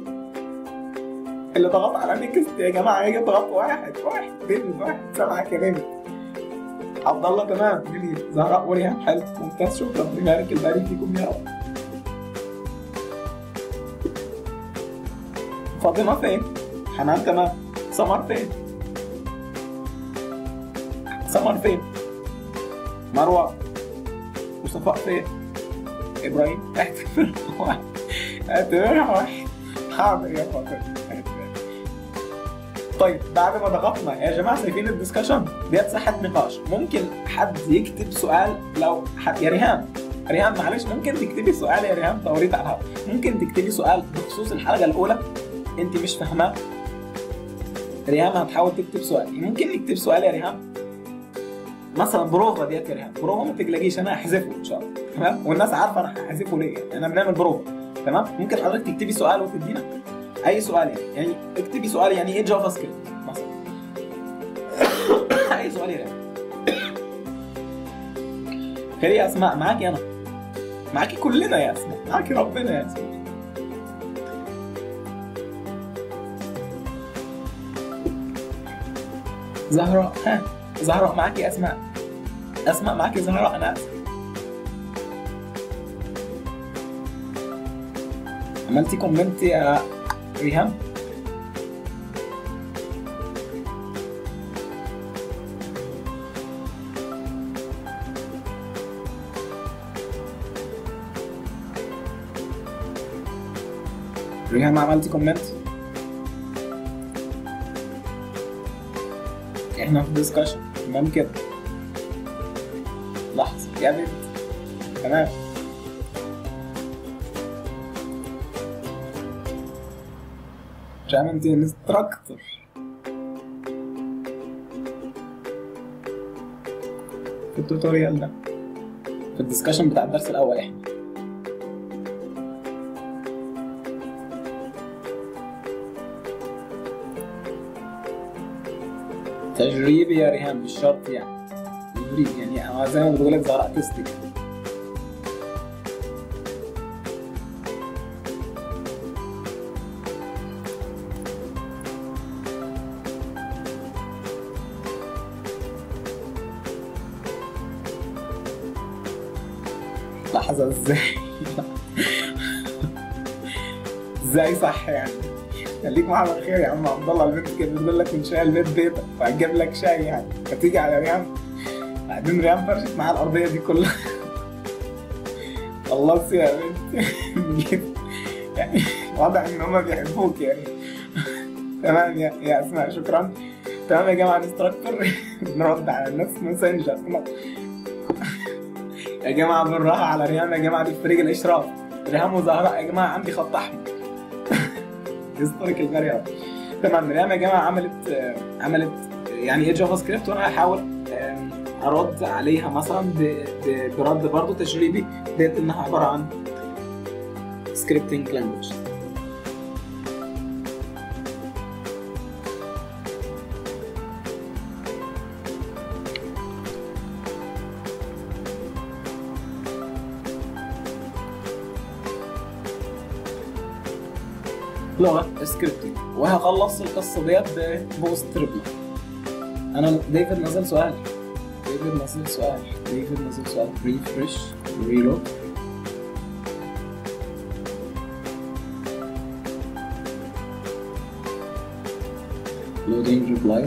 Speaker 1: اللي ضغط على نيكست يا جماعه يجي ضغط واحد واحد بيبي واحد سامعك يا بيبي عبد الله تمام جميل زهراء وريهام حلو ممتاز شكرا بيبارك البارك فيكم يا رب فاطمة فين؟ حنان تمام سمر فين؟ سمر فين؟ مروه وصفاء فين ابراهيم اعتبرها واحد اعتبرها واحد حاضر يا فاطمه طيب بعد ما ضغطنا يا جماعه شايفين الدسكشن ديت ساحه نقاش ممكن حد يكتب سؤال لو حد يا ريهام ريهام معلش ممكن تكتبي سؤال يا ريهام توريد على الهواء ممكن تكتبي سؤال بخصوص الحلقه الاولى انت مش فاهماه ريهام هتحاول تكتب سؤال ممكن نكتب سؤال يا ريهام مثلا بروفا ديت يا ريهام بروفا ما تقلقيش انا هحذفه ان شاء الله تمام والناس عارفه انا هحذفه ليه يعني انا بنعمل بروفا تمام ممكن حضرتك تكتبي سؤال وتدينا اي سؤال يعني يعني اكتبي سؤال يعني ايه جافا سكريبت مثلا اي سؤال يا ريهام خير يا اسماء معاكي انا معاكي كلنا يا اسماء معاكي ربنا يا اسماء زهراء ها زهراء معاكي اسماء اسماء معاكي زهراء انا اسف عملتي كومنت يا ريهام ريهام عملتي كومنت احنا في ديسكشن تمام كده لحظة يا بنت تمام انت انستراكتور في التوتوريال ده في الديسكشن بتاع الدرس الاول احنا تجريبي يا ريهام مش شرط يعني تجريب يعني أنا زي ما بقول لك زهراء تستك لحظة ازاي ازاي صح يعني خليك معاها بالخير يا عم عبد الله البنت كانت بتقول لك من شاي البيت بيتك فهتجيب لك شاي يعني فتيجي على ريان بعدين ريان فرشت معاها الارضيه دي كلها خلص يا بنت يعني واضح ان هما بيحبوك يعني تمام يا يا اسماء شكرا تمام يا جماعه انستراكتور نرد على الناس ماسنجر يا جماعه بالراحه على ريان يا جماعه دي في فريق الاشراف ريهام وزهراء يا جماعه عندي خط احمر هيستوريكال فاريبل تمام ريهام يا جماعه عملت عملت يعني ايه جافا سكريبت وانا هحاول ارد عليها مثلا ب- ب- برد برضه تجريبي ديت انها عباره عن سكريبتنج لانجوج لغه سكريبتنج وهخلص القصه ديت ببوست تريبل انا ديفيد نزل سؤال ديفيد نزل سؤال ديفيد نزل سؤال ريفرش ريلود لودينج ريبلايز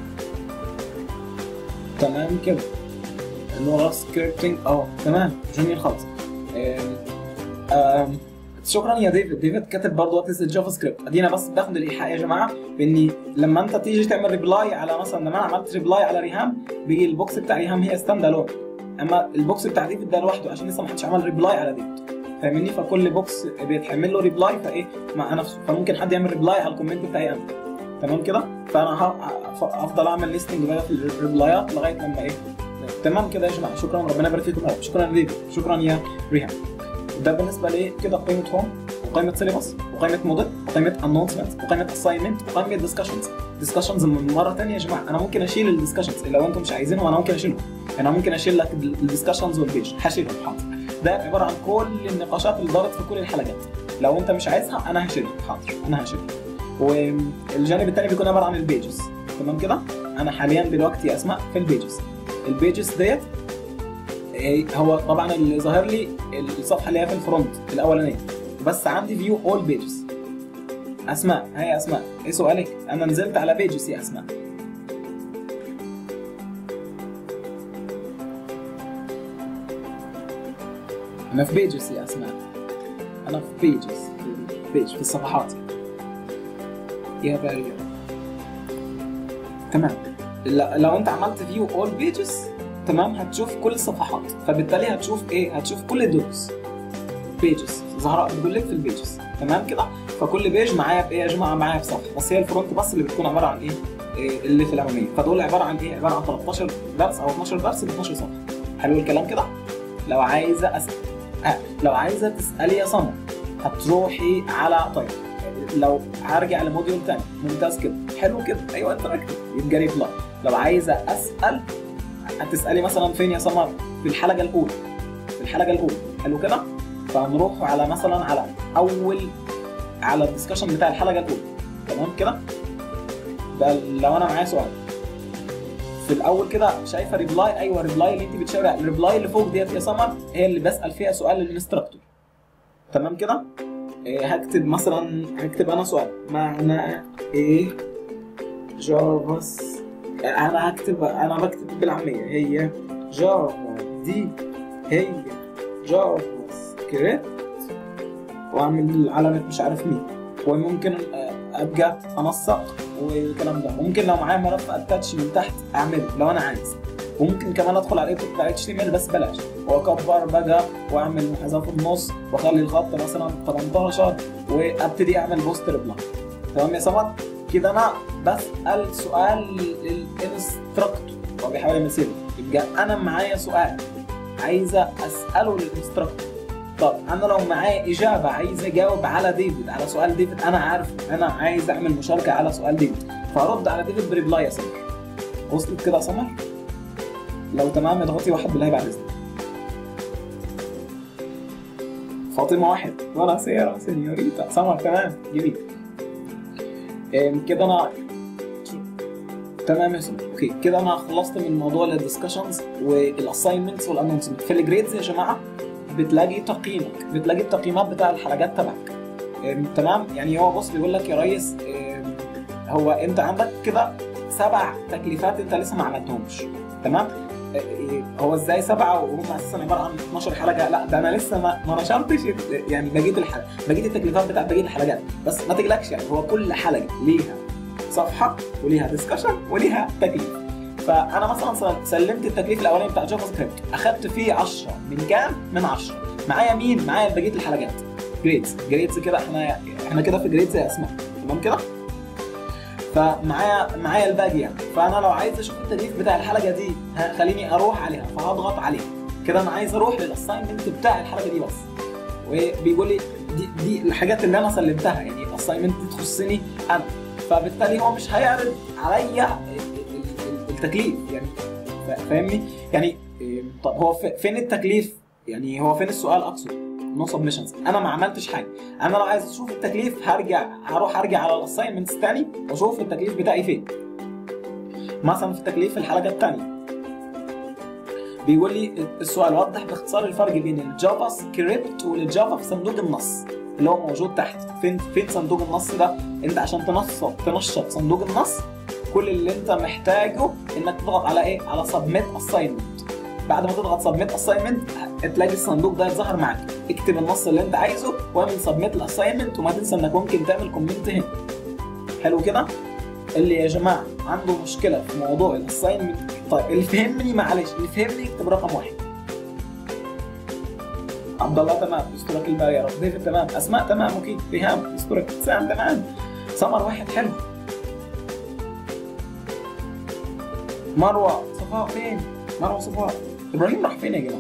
Speaker 1: تمام كده اللغه سكريبتنج اه تمام جميل خالص آم، آم، شكرا يا ديفيد ديفيد كاتب برضه وات از الجافا سكريبت ادينا بس باخد الايحاء يا جماعه باني لما انت تيجي تعمل ريبلاي على مثلا لما انا عملت ريبلاي على ريهام بيجي البوكس بتاع ريهام هي ستاند الون اما البوكس بتاع ديفيد ده لوحده عشان لسه ما حدش عمل ريبلاي على ديفيد فاهمني فكل بوكس بيتحمل له ريبلاي فايه مع نفسه فممكن حد يعمل ريبلاي على الكومنت بتاعي انا تمام كده فانا ه- ه- افضل اعمل ليستنج بقى في الريبلايات لغايه لما ايه تمام كده يا جماعه شكرا ربنا يبارك فيكم يا رب شكرا يا ديفيد شكرا يا ريهام ده بالنسبه لي كده قائمه هوم وقائمه سيلبس وقائمه موديل وقائمه انونسمنت وقائمه اساينمنت وقائمه ديسكشنز ديسكشنز من مره ثانيه يا جماعه انا ممكن اشيل الديسكشنز لو انتم مش عايزينهم انا ممكن اشيلهم انا ممكن اشيل لك الديسكشنز والبيج هشيلهم حاضر ده عباره عن كل النقاشات اللي دارت في كل الحلقات لو انت مش عايزها انا هشيلها حاضر انا هشيلها والجانب الثاني بيكون عباره عن البيجز تمام كده انا حاليا دلوقتي يا اسماء في البيجز البيجز ديت إيه، هو طبعا اللي ظاهر لي الصفحه اللي هي في الفرونت الاولانيه بس عندي فيو اول بيجز اسماء هي اسماء ايه سؤالك انا نزلت على بيجز يا اسماء انا في بيجز يا اسماء انا في بيجز في بيج في الصفحات يا بارير تمام ل- لو انت عملت فيو اول بيجز تمام هتشوف كل الصفحات فبالتالي هتشوف ايه هتشوف كل الدروس بيجز زهراء بتقول لك في البيجز تمام كده فكل بيج معايا بايه يا جماعه معايا بصفحه بس هي الفرونت بس اللي بتكون عباره عن ايه إيه اللي في الاماميه فدول عباره عن ايه عباره عن 13 درس او 12 درس ب 12 صفحه حلو الكلام كده لو عايزه اسال آه. لو عايزه تسالي يا سمر هتروحي على طيب لو هرجع لموديول تاني ممتاز كده حلو كده ايوه انت ركز يبقى ريبلاي لو عايزه اسال هتسالي مثلا فين يا سمر في الحلقه الاولى في الحلقه الاولى حلو كده فهنروح على مثلا على اول على الدسكشن بتاع الحلقه الاولى تمام كده ده لو انا معايا سؤال في الاول كده شايفه ريبلاي ايوه ريبلاي اللي انت بتشاوري على الريبلاي اللي فوق ديت يا سمر هي اللي بسال فيها سؤال للانستراكتور تمام كده إيه هكتب مثلا هكتب انا سؤال معنى ايه جافاس انا هكتب انا بكتب بالعاميه هي جافا دي هي جافا سكريبت واعمل علامه مش عارف مين وممكن آه، ابقى انسق والكلام ده ممكن لو معايا ملف اتاتش من تحت اعمله لو انا عايز وممكن كمان ادخل على الايبك بتاع اتش تي ام ال بس بلاش واكبر بقى واعمل محاذاه في النص واخلي الخط مثلا 18 وابتدي اعمل بوست ريبلاي تمام يا سمر كده انا بسال سؤال للانستراكتور هو بيحاول يعمل سيف يبقى انا معايا سؤال عايزه اساله للانستراكتور طب انا لو معايا اجابه عايز اجاوب على ديفيد على سؤال ديفيد انا عارف انا عايز اعمل مشاركه على سؤال ديفيد فارد على ديفيد بريبلاي يا سمر وصلت كده يا سمر لو تمام اضغطي واحد بالله بعد اذنك فاطمه واحد ولا سيارة سينيوريتا سمر تمام جميل إيه، كده انا تمام يا سمر اوكي كده انا خلصت من موضوع الدiscussions والاساينمنتس والانونسمنت في الجريدز يا جماعه بتلاقي تقييمك بتلاقي التقييمات بتاع الحلقات تبعك إيه، تمام يعني هو بص بيقول لك يا ريس إيه، هو انت عندك كده سبع تكليفات انت لسه ما عملتهمش تمام إيه، هو ازاي سبعه وهم اساسا عباره عن 12 حلقه لا ده انا لسه ما ما نشرتش يعني بقيه الحلقه بقيه التكليفات بتاعت بقيه الحلقات بس ما تقلقش يعني هو كل حلقه ليها صفحه وليها ديسكشن وليها تكليف فانا مثلا سلمت التكليف الاولاني بتاع جافا سكريبت اخدت فيه 10 من كام؟ من 10 معايا مين؟ معايا بقيه الحلقات جريدز جريدز كده احنا احنا كده في جريدز يا اسماء تمام كده؟ فمعايا معايا الباقي يعني فانا لو عايز اشوف التكليف بتاع الحلقه دي ها، خليني اروح عليها فهضغط عليها كده انا عايز اروح للاساينمنت بتاع الحلقه دي بس وبيقول لي دي دي الحاجات اللي انا سلمتها يعني الاساينمنت تخصني انا فبالتالي هو مش هيعرض عليا ال- ال- ال- التكليف يعني فا- فاهمني يعني إيه، طب هو في- فين التكليف يعني هو فين السؤال اقصد نو سبمشنز انا ما عملتش حاجه انا لو عايز اشوف التكليف هرجع هروح ارجع على الاساينمنتس تاني واشوف التكليف بتاعي فين مثلا في التكليف في الحلقه الثانيه بيقول لي السؤال وضح باختصار الفرق بين الجافا سكريبت والجافا في صندوق النص اللي هو موجود تحت فين فين صندوق النص ده انت عشان تنشط تنشط صندوق النص كل اللي انت محتاجه انك تضغط على ايه على سبميت اساينمنت بعد ما تضغط سبميت اساينمنت تلاقي الصندوق ده يظهر معاك اكتب النص اللي انت عايزه واعمل سبميت الاساينمنت وما تنسى انك ممكن تعمل كومنت هنا حلو كده اللي يا جماعه عنده مشكله في موضوع الاساينمنت طيب اللي فهمني معلش اللي فهمني يكتب رقم واحد عبد الله تمام اسطورك الباقي يا رب ديفيد تمام اسماء تمام اوكي ريهام اسطورك سام تمام سمر واحد حلو مروه صفاء فين؟ مروه صفاء ابراهيم راح فين يا جماعه؟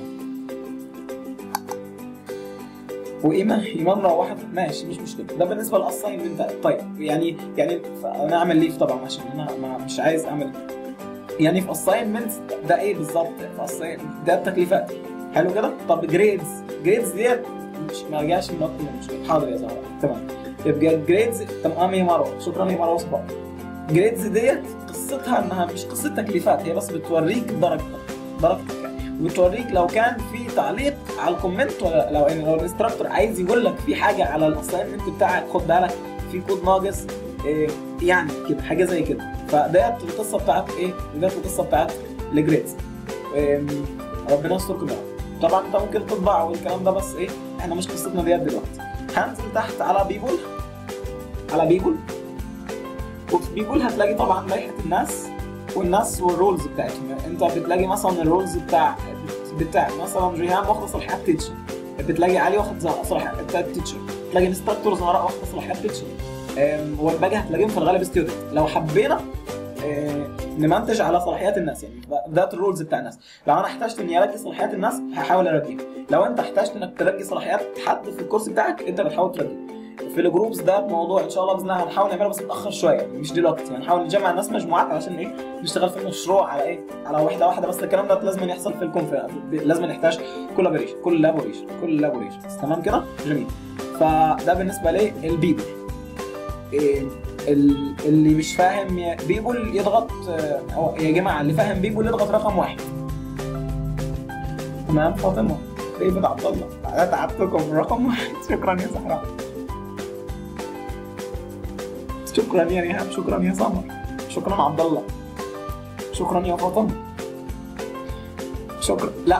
Speaker 1: وايمان ايمان راح واحد ماشي مش مشكله ده بالنسبه للاساينمنت طيب يعني يعني انا اعمل ليف طبعا عشان انا ما مش عايز اعمل يعني في اساينمنت ده ايه بالظبط في assignment- ده التكليفات حلو كده طب جريدز جريدز ديت مش ما رجعش من وقت مش حاضر يا زهره تمام يبقى جريدز تمام يا مروه شكرا يا مروه صباح جريدز ديت قصتها انها مش قصه تكليفات هي بس بتوريك درجتك درجتك يعني وبتوريك لو كان في تعليق على الكومنت ولا لو يعني لو الانستراكتور عايز يقول لك في حاجه على الاساينمنت بتاعك خد بالك في كود ناقص إيه يعني كده حاجه زي كده فديت القصه بتاعت ايه؟ ديت القصه بتاعت الجريدز إيه، ربنا يستركم يا رب طبعا انت ممكن تطبع والكلام ده بس ايه احنا مش قصتنا ديت دلوقتي هنزل تحت على بيبول على بيبول وفي بيبول هتلاقي طبعا لائحه الناس والناس والرولز بتاعتهم انت بتلاقي مثلا الرولز بتاع بتاع مثلا ريهام واخده صلاحيات تيتشر بتلاقي علي واخد صلاحيات تيتشر بتلاقي انستراكتور زهراء واخده صلاحيات تيتشر والباقي هتلاقيهم في الغالب ستودنت لو حبينا آه، نمنتج على صلاحيات الناس يعني ذات الرولز بتاع الناس لو انا احتجت اني ارجي صلاحيات الناس هحاول ارجيها لو انت احتجت انك ترجي صلاحيات حد في الكورس بتاعك انت بتحاول ترجيه في الجروبس ده موضوع ان شاء الله باذن الله هنحاول نعمله بس متاخر شويه يعني مش دلوقتي يعني نحاول نجمع الناس مجموعات علشان ايه نشتغل في المشروع على ايه على واحده واحده بس الكلام ده لازم يحصل في الكونفرنس لازم نحتاج كولابوريشن كولابوريشن كولابوريشن تمام كده جميل فده بالنسبه لي البيبل إيه ال- اللي مش فاهم يا- بيبول يضغط آه، أو يا جماعه اللي فاهم بيبول يضغط رقم واحد تمام فاطمه ديفيد عبد الله انا تعبتكم رقم واحد شكرا يا زهراء شكرا يا ريهام شكرا يا سمر شكرا عبد الله شكرا يا فاطمه شكرا لا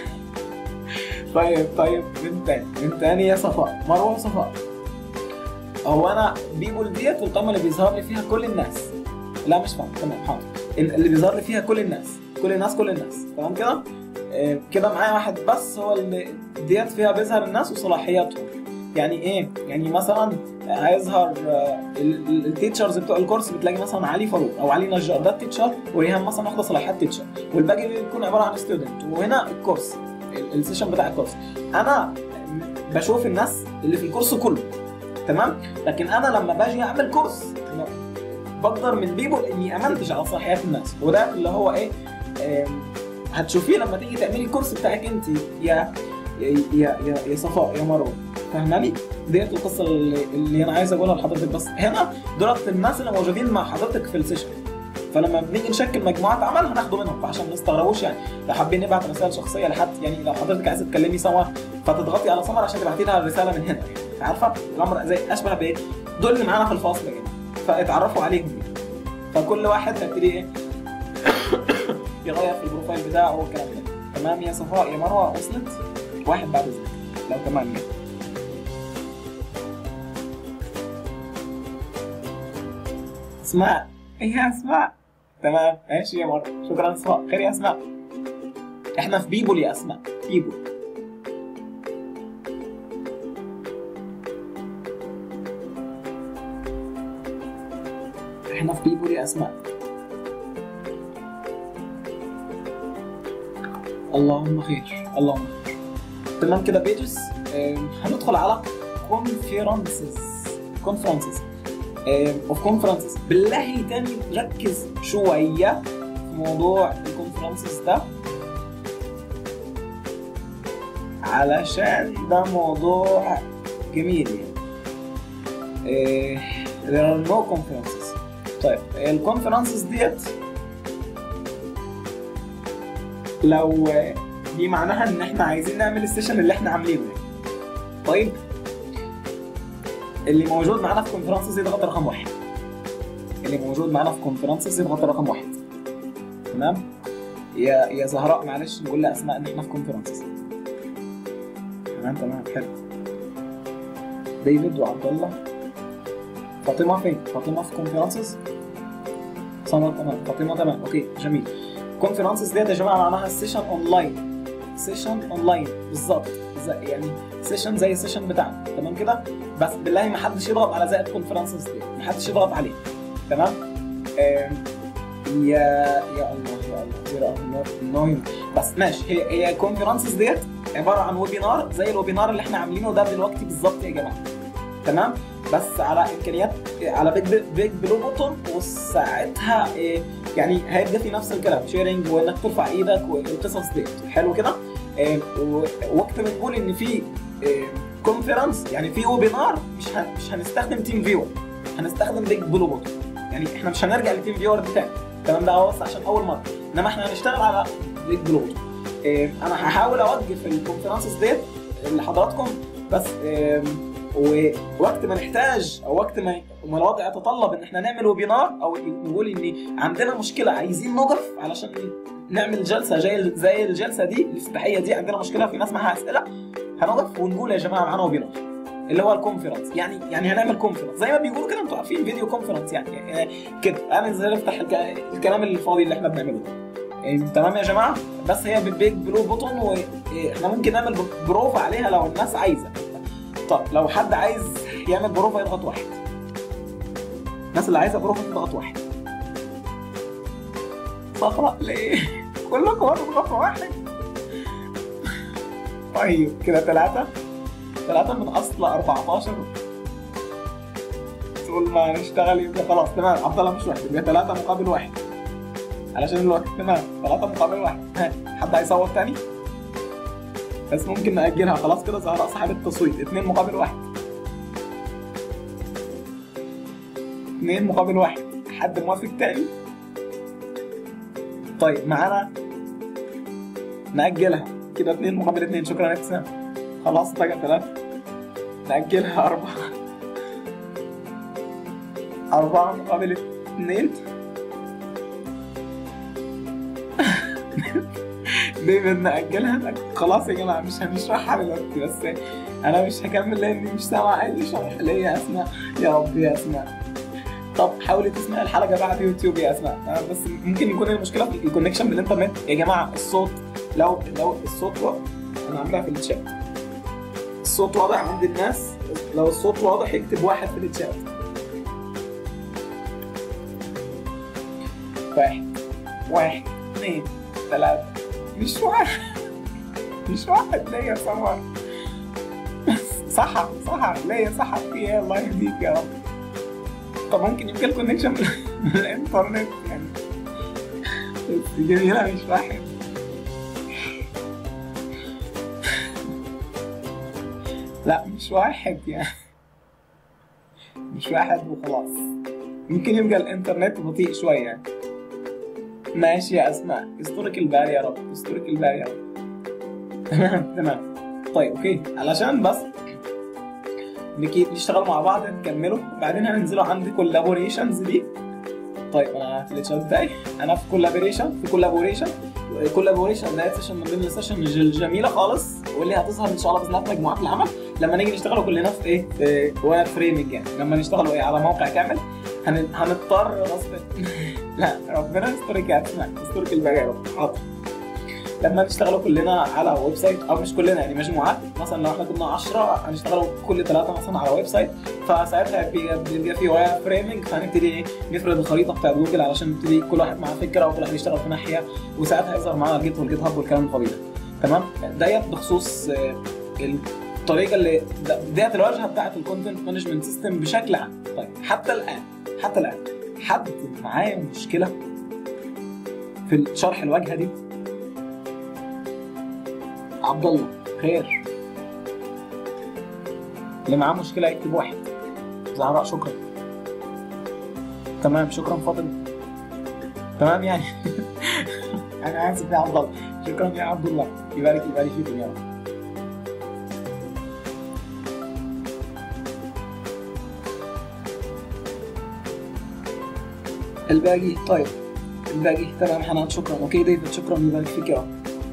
Speaker 1: طيب طيب من تاني من تاني يا صفاء مروه صفاء هو انا بيبول ديت القائمه اللي بيظهر لي فيها كل الناس لا مش فاهم تمام حاضر اللي بيظهر لي فيها كل الناس كل الناس كل الناس تمام كده آه، كده معايا واحد بس هو اللي ديت فيها بيظهر الناس وصلاحياتهم يعني ايه يعني مثلا هيظهر التيتشرز بتوع الكورس بتلاقي مثلا علي فاروق او علي نجار ده التيتشر وريهام مثلا واخده صلاحيات تيتشر والباقي بيكون عباره عن ستودنت وهنا الكورس ال- السيشن بتاع الكورس انا بشوف الناس اللي في الكورس كله تمام لكن انا لما باجي اعمل كورس بقدر من بيبول اني امنتج على صلاحيات الناس وده اللي هو ايه آم، هتشوفيه لما تيجي تعملي الكورس بتاعك انت يا يا يا يا صفاء يا مروه فاهماني؟ ديت القصه اللي, اللي انا عايز اقولها لحضرتك بس هنا دولت الناس اللي موجودين مع حضرتك في السيشن فلما بنيجي نشكل مجموعات عمل هناخده منهم فعشان ما نستغربوش يعني لو حابين نبعت رسائل شخصيه لحد يعني لو حضرتك عايزه تكلمي سمر فتضغطي على سمر عشان تبعتي لها الرساله من هنا يعني عارفه الامر زي اشبه بايه؟ دول اللي معانا في الفصل يا جماعه فاتعرفوا عليهم يعني. فكل واحد هيبتدي ايه يغير في البروفايل بتاعه والكلام ده تمام يا صفاء يا مروه وصلت واحد بعد اذنك لو تمام يعني اسماء ايه يا اسماء تمام ماشي يا مروه شكرا اسماء خير يا اسماء احنا في بيبول يا اسماء بيبول احنا في بيبول يا اسماء اللهم خير اللهم خير تمام كده بيجز هندخل على كونفرنسز كونفرنسز اوف كونفرنسز بالله تاني ركز شويه في موضوع الكونفرنسز ده علشان ده موضوع جميل يعني إيه there are no conferences طيب الكونفرنسز ديت لو دي معناها ان احنا عايزين نعمل السيشن اللي احنا عاملينه يعني. طيب اللي موجود معانا في كونفرنسز يضغط رقم واحد اللي موجود معانا في كونفرنسز يضغط رقم واحد تمام يا يا زهراء معلش نقول لها اسماء ان احنا في كونفرنسز تمام تمام حلو ديفيد وعبد الله فاطمه فين؟ فاطمه في كونفرنسز سمر تمام فاطمه تمام اوكي جميل كونفرنسز ديت يا جماعه معناها سيشن اونلاين سيشن اونلاين بالظبط زي- يعني سيشن زي السيشن بتاعنا تمام كده بس بالله ما حدش يضغط على زائد كونفرنسز دي ما حدش يضغط عليه تمام آم، يا يا الله يا الله زيرو الله نوين بس ماشي هي هي كونفرنسز ديت عباره عن ويبينار زي الويبينار اللي احنا عاملينه ده دلوقتي بالظبط يا جماعه تمام بس على امكانيات على بيج بيج بلو بوتون وساعتها إيه، يعني هيبقى في نفس الكلام شيرنج وانك ترفع ايدك والقصص ديت حلو كده إيه، و- وقت ما نقول ان في كونفرنس يعني في ويبينار مش هن مش هنستخدم تيم فيور هنستخدم بيج بلو بوتون يعني احنا مش هنرجع لتيم فيور تاني تمام ده بس عشان اول مره انما احنا هنشتغل على بيج بلو بوتون إيه، انا هحاول اوقف الكونفرنسز ديت لحضراتكم بس إيه، ووقت ما نحتاج او وقت ما ما الوضع يتطلب ان احنا نعمل ويبينار او نقول ان عندنا مشكله عايزين نقف علشان نعمل جلسه زي زي الجلسه دي الافتتاحيه دي عندنا مشكله في ناس معاها اسئله هنقف ونقول يا جماعه معانا ويبينار اللي هو الكونفرنس يعني يعني هنعمل كونفرنس زي ما بيقولوا كده انتوا عارفين فيديو كونفرنس يعني, يعني كده انا زي نفتح الك- الكلام الفاضي اللي احنا بنعمله ده يعني تمام يا جماعه بس هي بالبيج بلو بوتون واحنا ممكن نعمل بروفا عليها لو الناس عايزه طب لو حد عايز يعمل بروفا يضغط واحد الناس اللي عايزه بروفا تضغط واحد صخرة ليه؟ كلكم هتضغطوا واحد طيب كده ثلاثة ثلاثة من أصل 14 تقول ما نشتغل يبقى خلاص تمام عبد الله مش واحد يبقى ثلاثة مقابل واحد علشان الوقت تمام ثلاثة مقابل واحد ها حد هيصوت تاني؟ بس ممكن نأجلها خلاص كده زهراء صاحب التصويت اثنين مقابل واحد اثنين مقابل واحد حد موافق تاني؟ طيب معانا نأجلها كده اثنين مقابل اثنين شكرا يا ابتسام خلاص بقى ثلاثة نأجلها أربعة أربعة مقابل اثنين دايما نأجلها خلاص يا جماعة مش هنشرحها دلوقتي بس أنا مش هكمل لأني مش سامع أي شرح ليه يا أسماء يا رب يا أسماء طب حاولي تسمعي الحلقة بعد يوتيوب يا أسماء أنا بس ممكن يكون المشكلة في الكونكشن بالإنترنت يا جماعة الصوت لو لو الصوت واضح أنا عاملها في الشات الصوت واضح عند الناس لو الصوت واضح يكتب واحد في الشات واحد واحد اثنين ثلاثة مش واحد مش واحد ليا سمر صح صح ليا صح في ايه الله يهديك يا رب طب ممكن يمكن الكونكشن من الانترنت يعني بس جميلة مش واحد لا مش واحد يعني مش واحد وخلاص يمكن يبقى الانترنت بطيء شوية يعني ماشي يا اسماء استرك البال يا رب استرك البال يا رب تمام تمام طيب اوكي علشان بس نكي نشتغل مع بعض نكمله بعدين هننزلوا عندي كولابوريشنز دي طيب انا في الشات بتاعي انا في كولابوريشن في كولابوريشن كولابوريشن ده سيشن من ضمن السيشن الجميله خالص واللي هتظهر ان شاء الله باذن الله في مجموعات العمل لما نيجي نشتغلوا كلنا في ايه في واير فريمنج يعني لما نشتغلوا ايه على موقع كامل هن... هنضطر غصب لا ربنا يسترك يا اسماء يسترك الباقي يا رب حاضر لما نشتغلوا كلنا على ويب سايت او مش كلنا يعني مجموعات مثلا لو احنا كنا 10 هنشتغلوا كل ثلاثه مثلا على ويب سايت فساعتها بيبقى في واير فريمنج فهنبتدي نفرد الخريطه بتاعت جوجل علشان نبتدي كل واحد مع فكره وكل واحد يشتغل في ناحيه وساعتها يظهر معانا الجيت والجيت هاب والكلام الفاضي ده تمام ديت بخصوص الطريقه اللي ديت الواجهه بتاعت الكونتنت مانجمنت سيستم بشكل عام طيب حتى الان حتى الان حد معايا مشكله في شرح الواجهه دي عبد الله خير اللي معاه مشكله يكتب واحد زهراء شكرا تمام شكرا فاطمه تمام يعني انا اسف يا عبد الله شكرا يا عبد الله يبارك يبارك فيكم يا رب الباقي طيب الباقي تمام حنان شكرا اوكي ديفيد شكرا يبارك فيك يا رب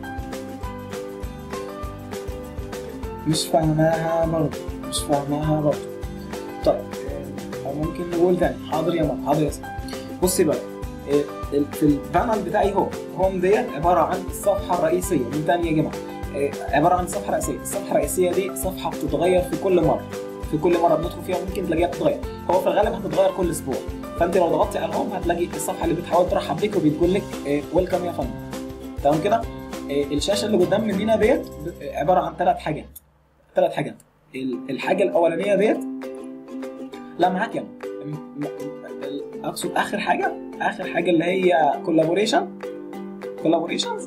Speaker 1: مش فاهماها برضه مش فاهماها برضه طيب أو ممكن نقول تاني حاضر يا ماما حاضر يا سيدي بصي بقى في البانل بتاعي هو هوم ديت عباره عن الصفحه الرئيسيه من تاني يا جماعه عباره عن صفحه رئيسيه الصفحه الرئيسيه دي صفحه بتتغير في كل مره في كل مره بندخل فيها ممكن تلاقيها بتتغير هو في الغالب هتتغير كل اسبوع فانت لو ضغطتي على الهوم هتلاقي الصفحه اللي بتحاول ترحب بيك وبتقول لك ويلكم يا فندم تمام كده الشاشه اللي قدام مننا ديت عباره عن ثلاث حاجات ثلاث حاجات الحاجه الاولانيه ديت لا معاك يا اقصد اخر حاجه اخر حاجه اللي هي كولابوريشن كولابوريشنز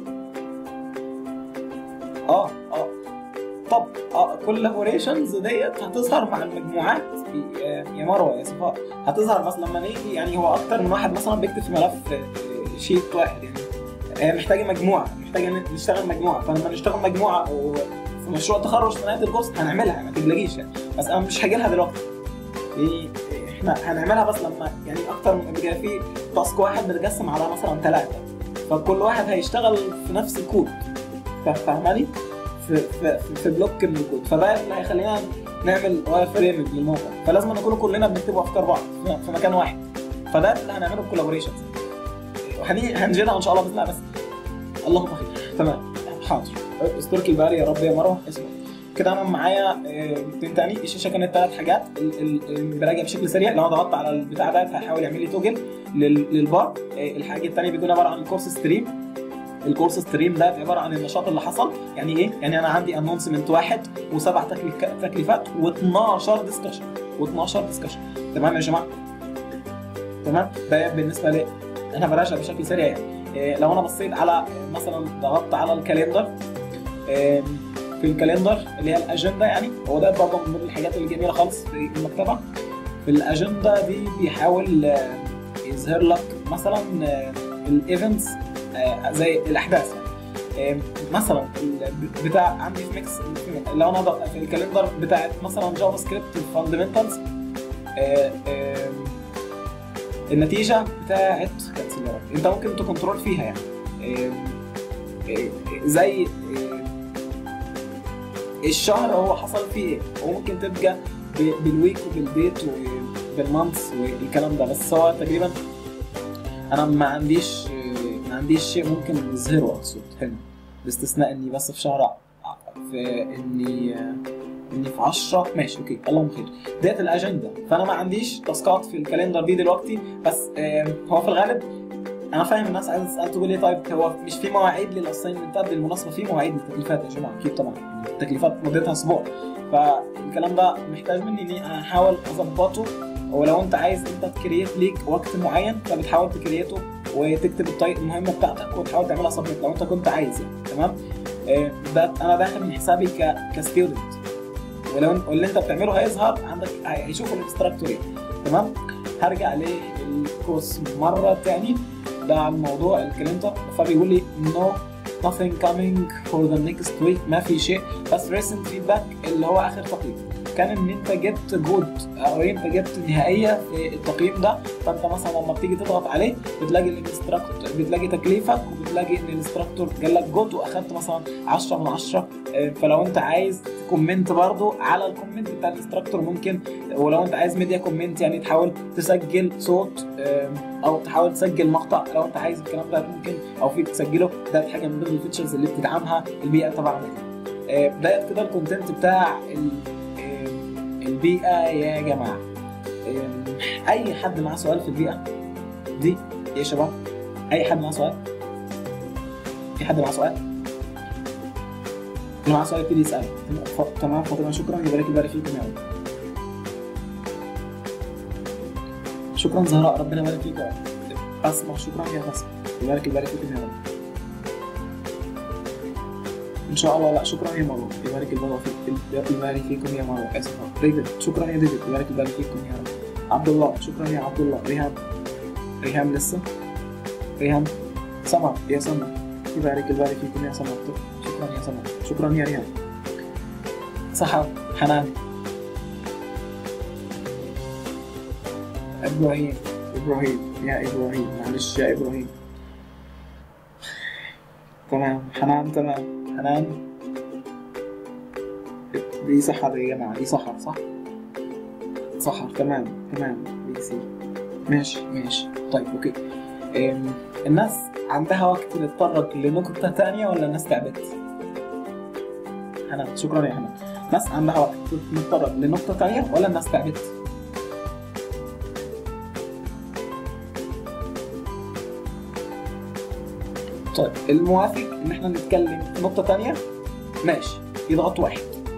Speaker 1: اه اه طب اه كولابوريشنز ديت هتظهر مع المجموعات يا مروه يا صفاء هتظهر بس لما نيجي يعني هو اكتر من واحد مثلا بيكتب في ملف شيت واحد يعني محتاجه مجموعه محتاجه نشتغل مجموعه فلما نشتغل مجموعه في مشروع تخرج في نهايه الكورس هنعملها ما تقلقيش يعني بس انا مش هاجي لها دلوقتي إيه احنا هنعملها بس لما يعني اكتر من بيبقى في تاسك واحد متقسم على مثلا ثلاثه فكل واحد هيشتغل في نفس الكود فا- فاهماني؟ في في في- في بلوك من الكود فده اللي هيخلينا نعمل واير فريم للموقع فلازم نكون كلنا بنكتب افكار بعض في- في مكان واحد فده اللي هنعمله بكولابوريشنز هنجينا ان شاء الله باذن الله بس اللهم خير تمام حاضر استرك الباري يا رب يا مروه اسمه كده انا معايا آه، بتين تاني الشاشه كانت ثلاث حاجات ال- ال- ال- براجع بشكل سريع لو انا ضغطت على البتاع ده هيحاول يعمل لي توجل لل- للبار آه، الحاجه الثانيه بيكون عباره عن الكورس ستريم الكورس ستريم ده عباره عن النشاط اللي حصل يعني ايه؟ يعني انا عندي انونسمنت واحد وسبع تكليف- تكليفات و12 ديسكشن و12 ديسكشن تمام يا جماعه؟ تمام؟ ده بالنسبه لي انا براجع بشكل سريع يعني إيه، لو انا بصيت على مثلا ضغطت على الكالندر إيه، في الكالندر اللي هي الاجنده يعني هو ده برضه من ضمن الحاجات الجميله خالص في المكتبه في الاجنده دي بيحاول آه، يظهر لك مثلا الايفنتس زي الاحداث يعني آه، مثلا ال- بتاع عندي في ميكس لو انا ضغط- في الكالندر بتاعت مثلا جافا سكريبت فاندمنتالز النتيجه بتاعت كنسل يا رب انت ممكن تكنترول فيها يعني آم، آه، زي آه، الشهر هو حصل فيه ايه وممكن تبقى ب- بالويك وبالديت وبالمانث والكلام ده بس هو تقريبا انا ما عنديش آه، ما عنديش شيء ممكن نظهره اقصد هنا باستثناء اني بس في شهر ع- في اني آه، اني في 10 ماشي اوكي اللهم خير ديت الاجنده فانا ما عنديش تاسكات في الكالندر دي دلوقتي بس آم، هو في الغالب انا فاهم الناس عايزه تسال تقول لي طيب هو مش في مواعيد للاساينمنتات بالمناسبه في مواعيد للتكليفات يا جماعه اكيد طبعا يعني التكليفات مدتها اسبوع فالكلام ده محتاج مني اني انا احاول اظبطه ولو انت عايز انت تكريت ليك وقت معين فبتحاول تكريته وتكتب الطريق المهمه بتاعتك وتحاول تعملها سبميت لو انت كنت عايز يعني تمام آه، ده انا داخل من حسابي ك كستودنت ولو واللي انت بتعمله هيظهر عندك هيشوف الانستراكتور ايه تمام هرجع للكورس مره تاني ده على الموضوع الكالندر فبيقول لي no nothing coming for the next week ما في شيء بس recent feedback اللي هو اخر تقييم كان ان انت جبت جود او انت جبت نهائيه في التقييم ده فانت مثلا لما بتيجي تضغط عليه بتلاقي الانستراكتور بتلاقي تكليفك وبتلاقي ان الانستراكتور قال لك جود واخدت مثلا 10 من 10 آه، فلو انت عايز تكومنت برضو على الكومنت بتاع الانستراكتور ممكن ولو انت عايز ميديا كومنت يعني تحاول تسجل صوت آم، او تحاول تسجل مقطع لو انت عايز الكلام ده ممكن او فيك تسجله ده حاجه من ضمن الفيتشرز اللي بتدعمها البيئه تبعنا آه، بدايه كده الكونتنت بتاع ال- آم، البيئه يا جماعه آم، اي حد معاه سؤال في البيئه دي يا شباب اي حد معاه سؤال في حد معاه سؤال اللي معاه سؤال يبتدي يسال ف- تمام فاطمه شكرا يبارك يبارك فيكم يا رب شكرا زهراء ربنا يبارك فيك يا رب اسمع شكرا يا بسمة يبارك يبارك فيكم يا رب ان شاء الله لا شكرا يا مروه يبارك الله فيك يبارك فيكم يا مروه اسف ديفيد شكرا يا ديفيد يبارك يبارك فيكم يا رب عبد الله شكرا يا عبد الله ريهام ريهام لسه ريهام سمر يا سمر يبارك يبارك فيكم يا سمر شكرا يا سمر شكرا يا ريهام سحر حنان ابراهيم ابراهيم يا ابراهيم معلش يا ابراهيم تمام حنان تمام حنان دي سحر يا جماعة دي سحر صح؟ سحر تمام تمام دي سي ماشي ماشي طيب اوكي أم، الناس عندها وقت تتطرق لنقطة تانية ولا الناس تعبت؟ حنان شكرا يا حنان الناس عندها وقت تتطرق لنقطة تانية ولا الناس تعبت؟ طيب الموافق ان احنا نتكلم في نقطة تانية ماشي يضغط واحد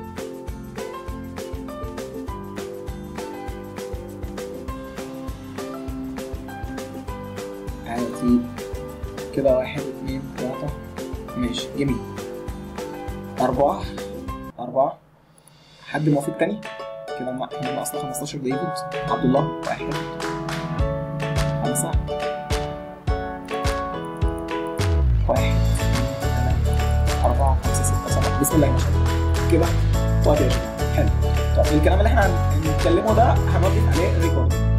Speaker 1: عادي كده واحد اتنين تلاتة ماشي جميل أربعة أربعة حد موافق تاني كده ما احنا ناقصنا 15 دقيقة عبد الله واحد خمسة واحد ثلاثة أربعة خمسة ستة سبعة بسم الله ما شاء الله كده وقت يا جماعة حلو طب الكلام اللي احنا هنتكلمه ده هنوقف عليه ريكورد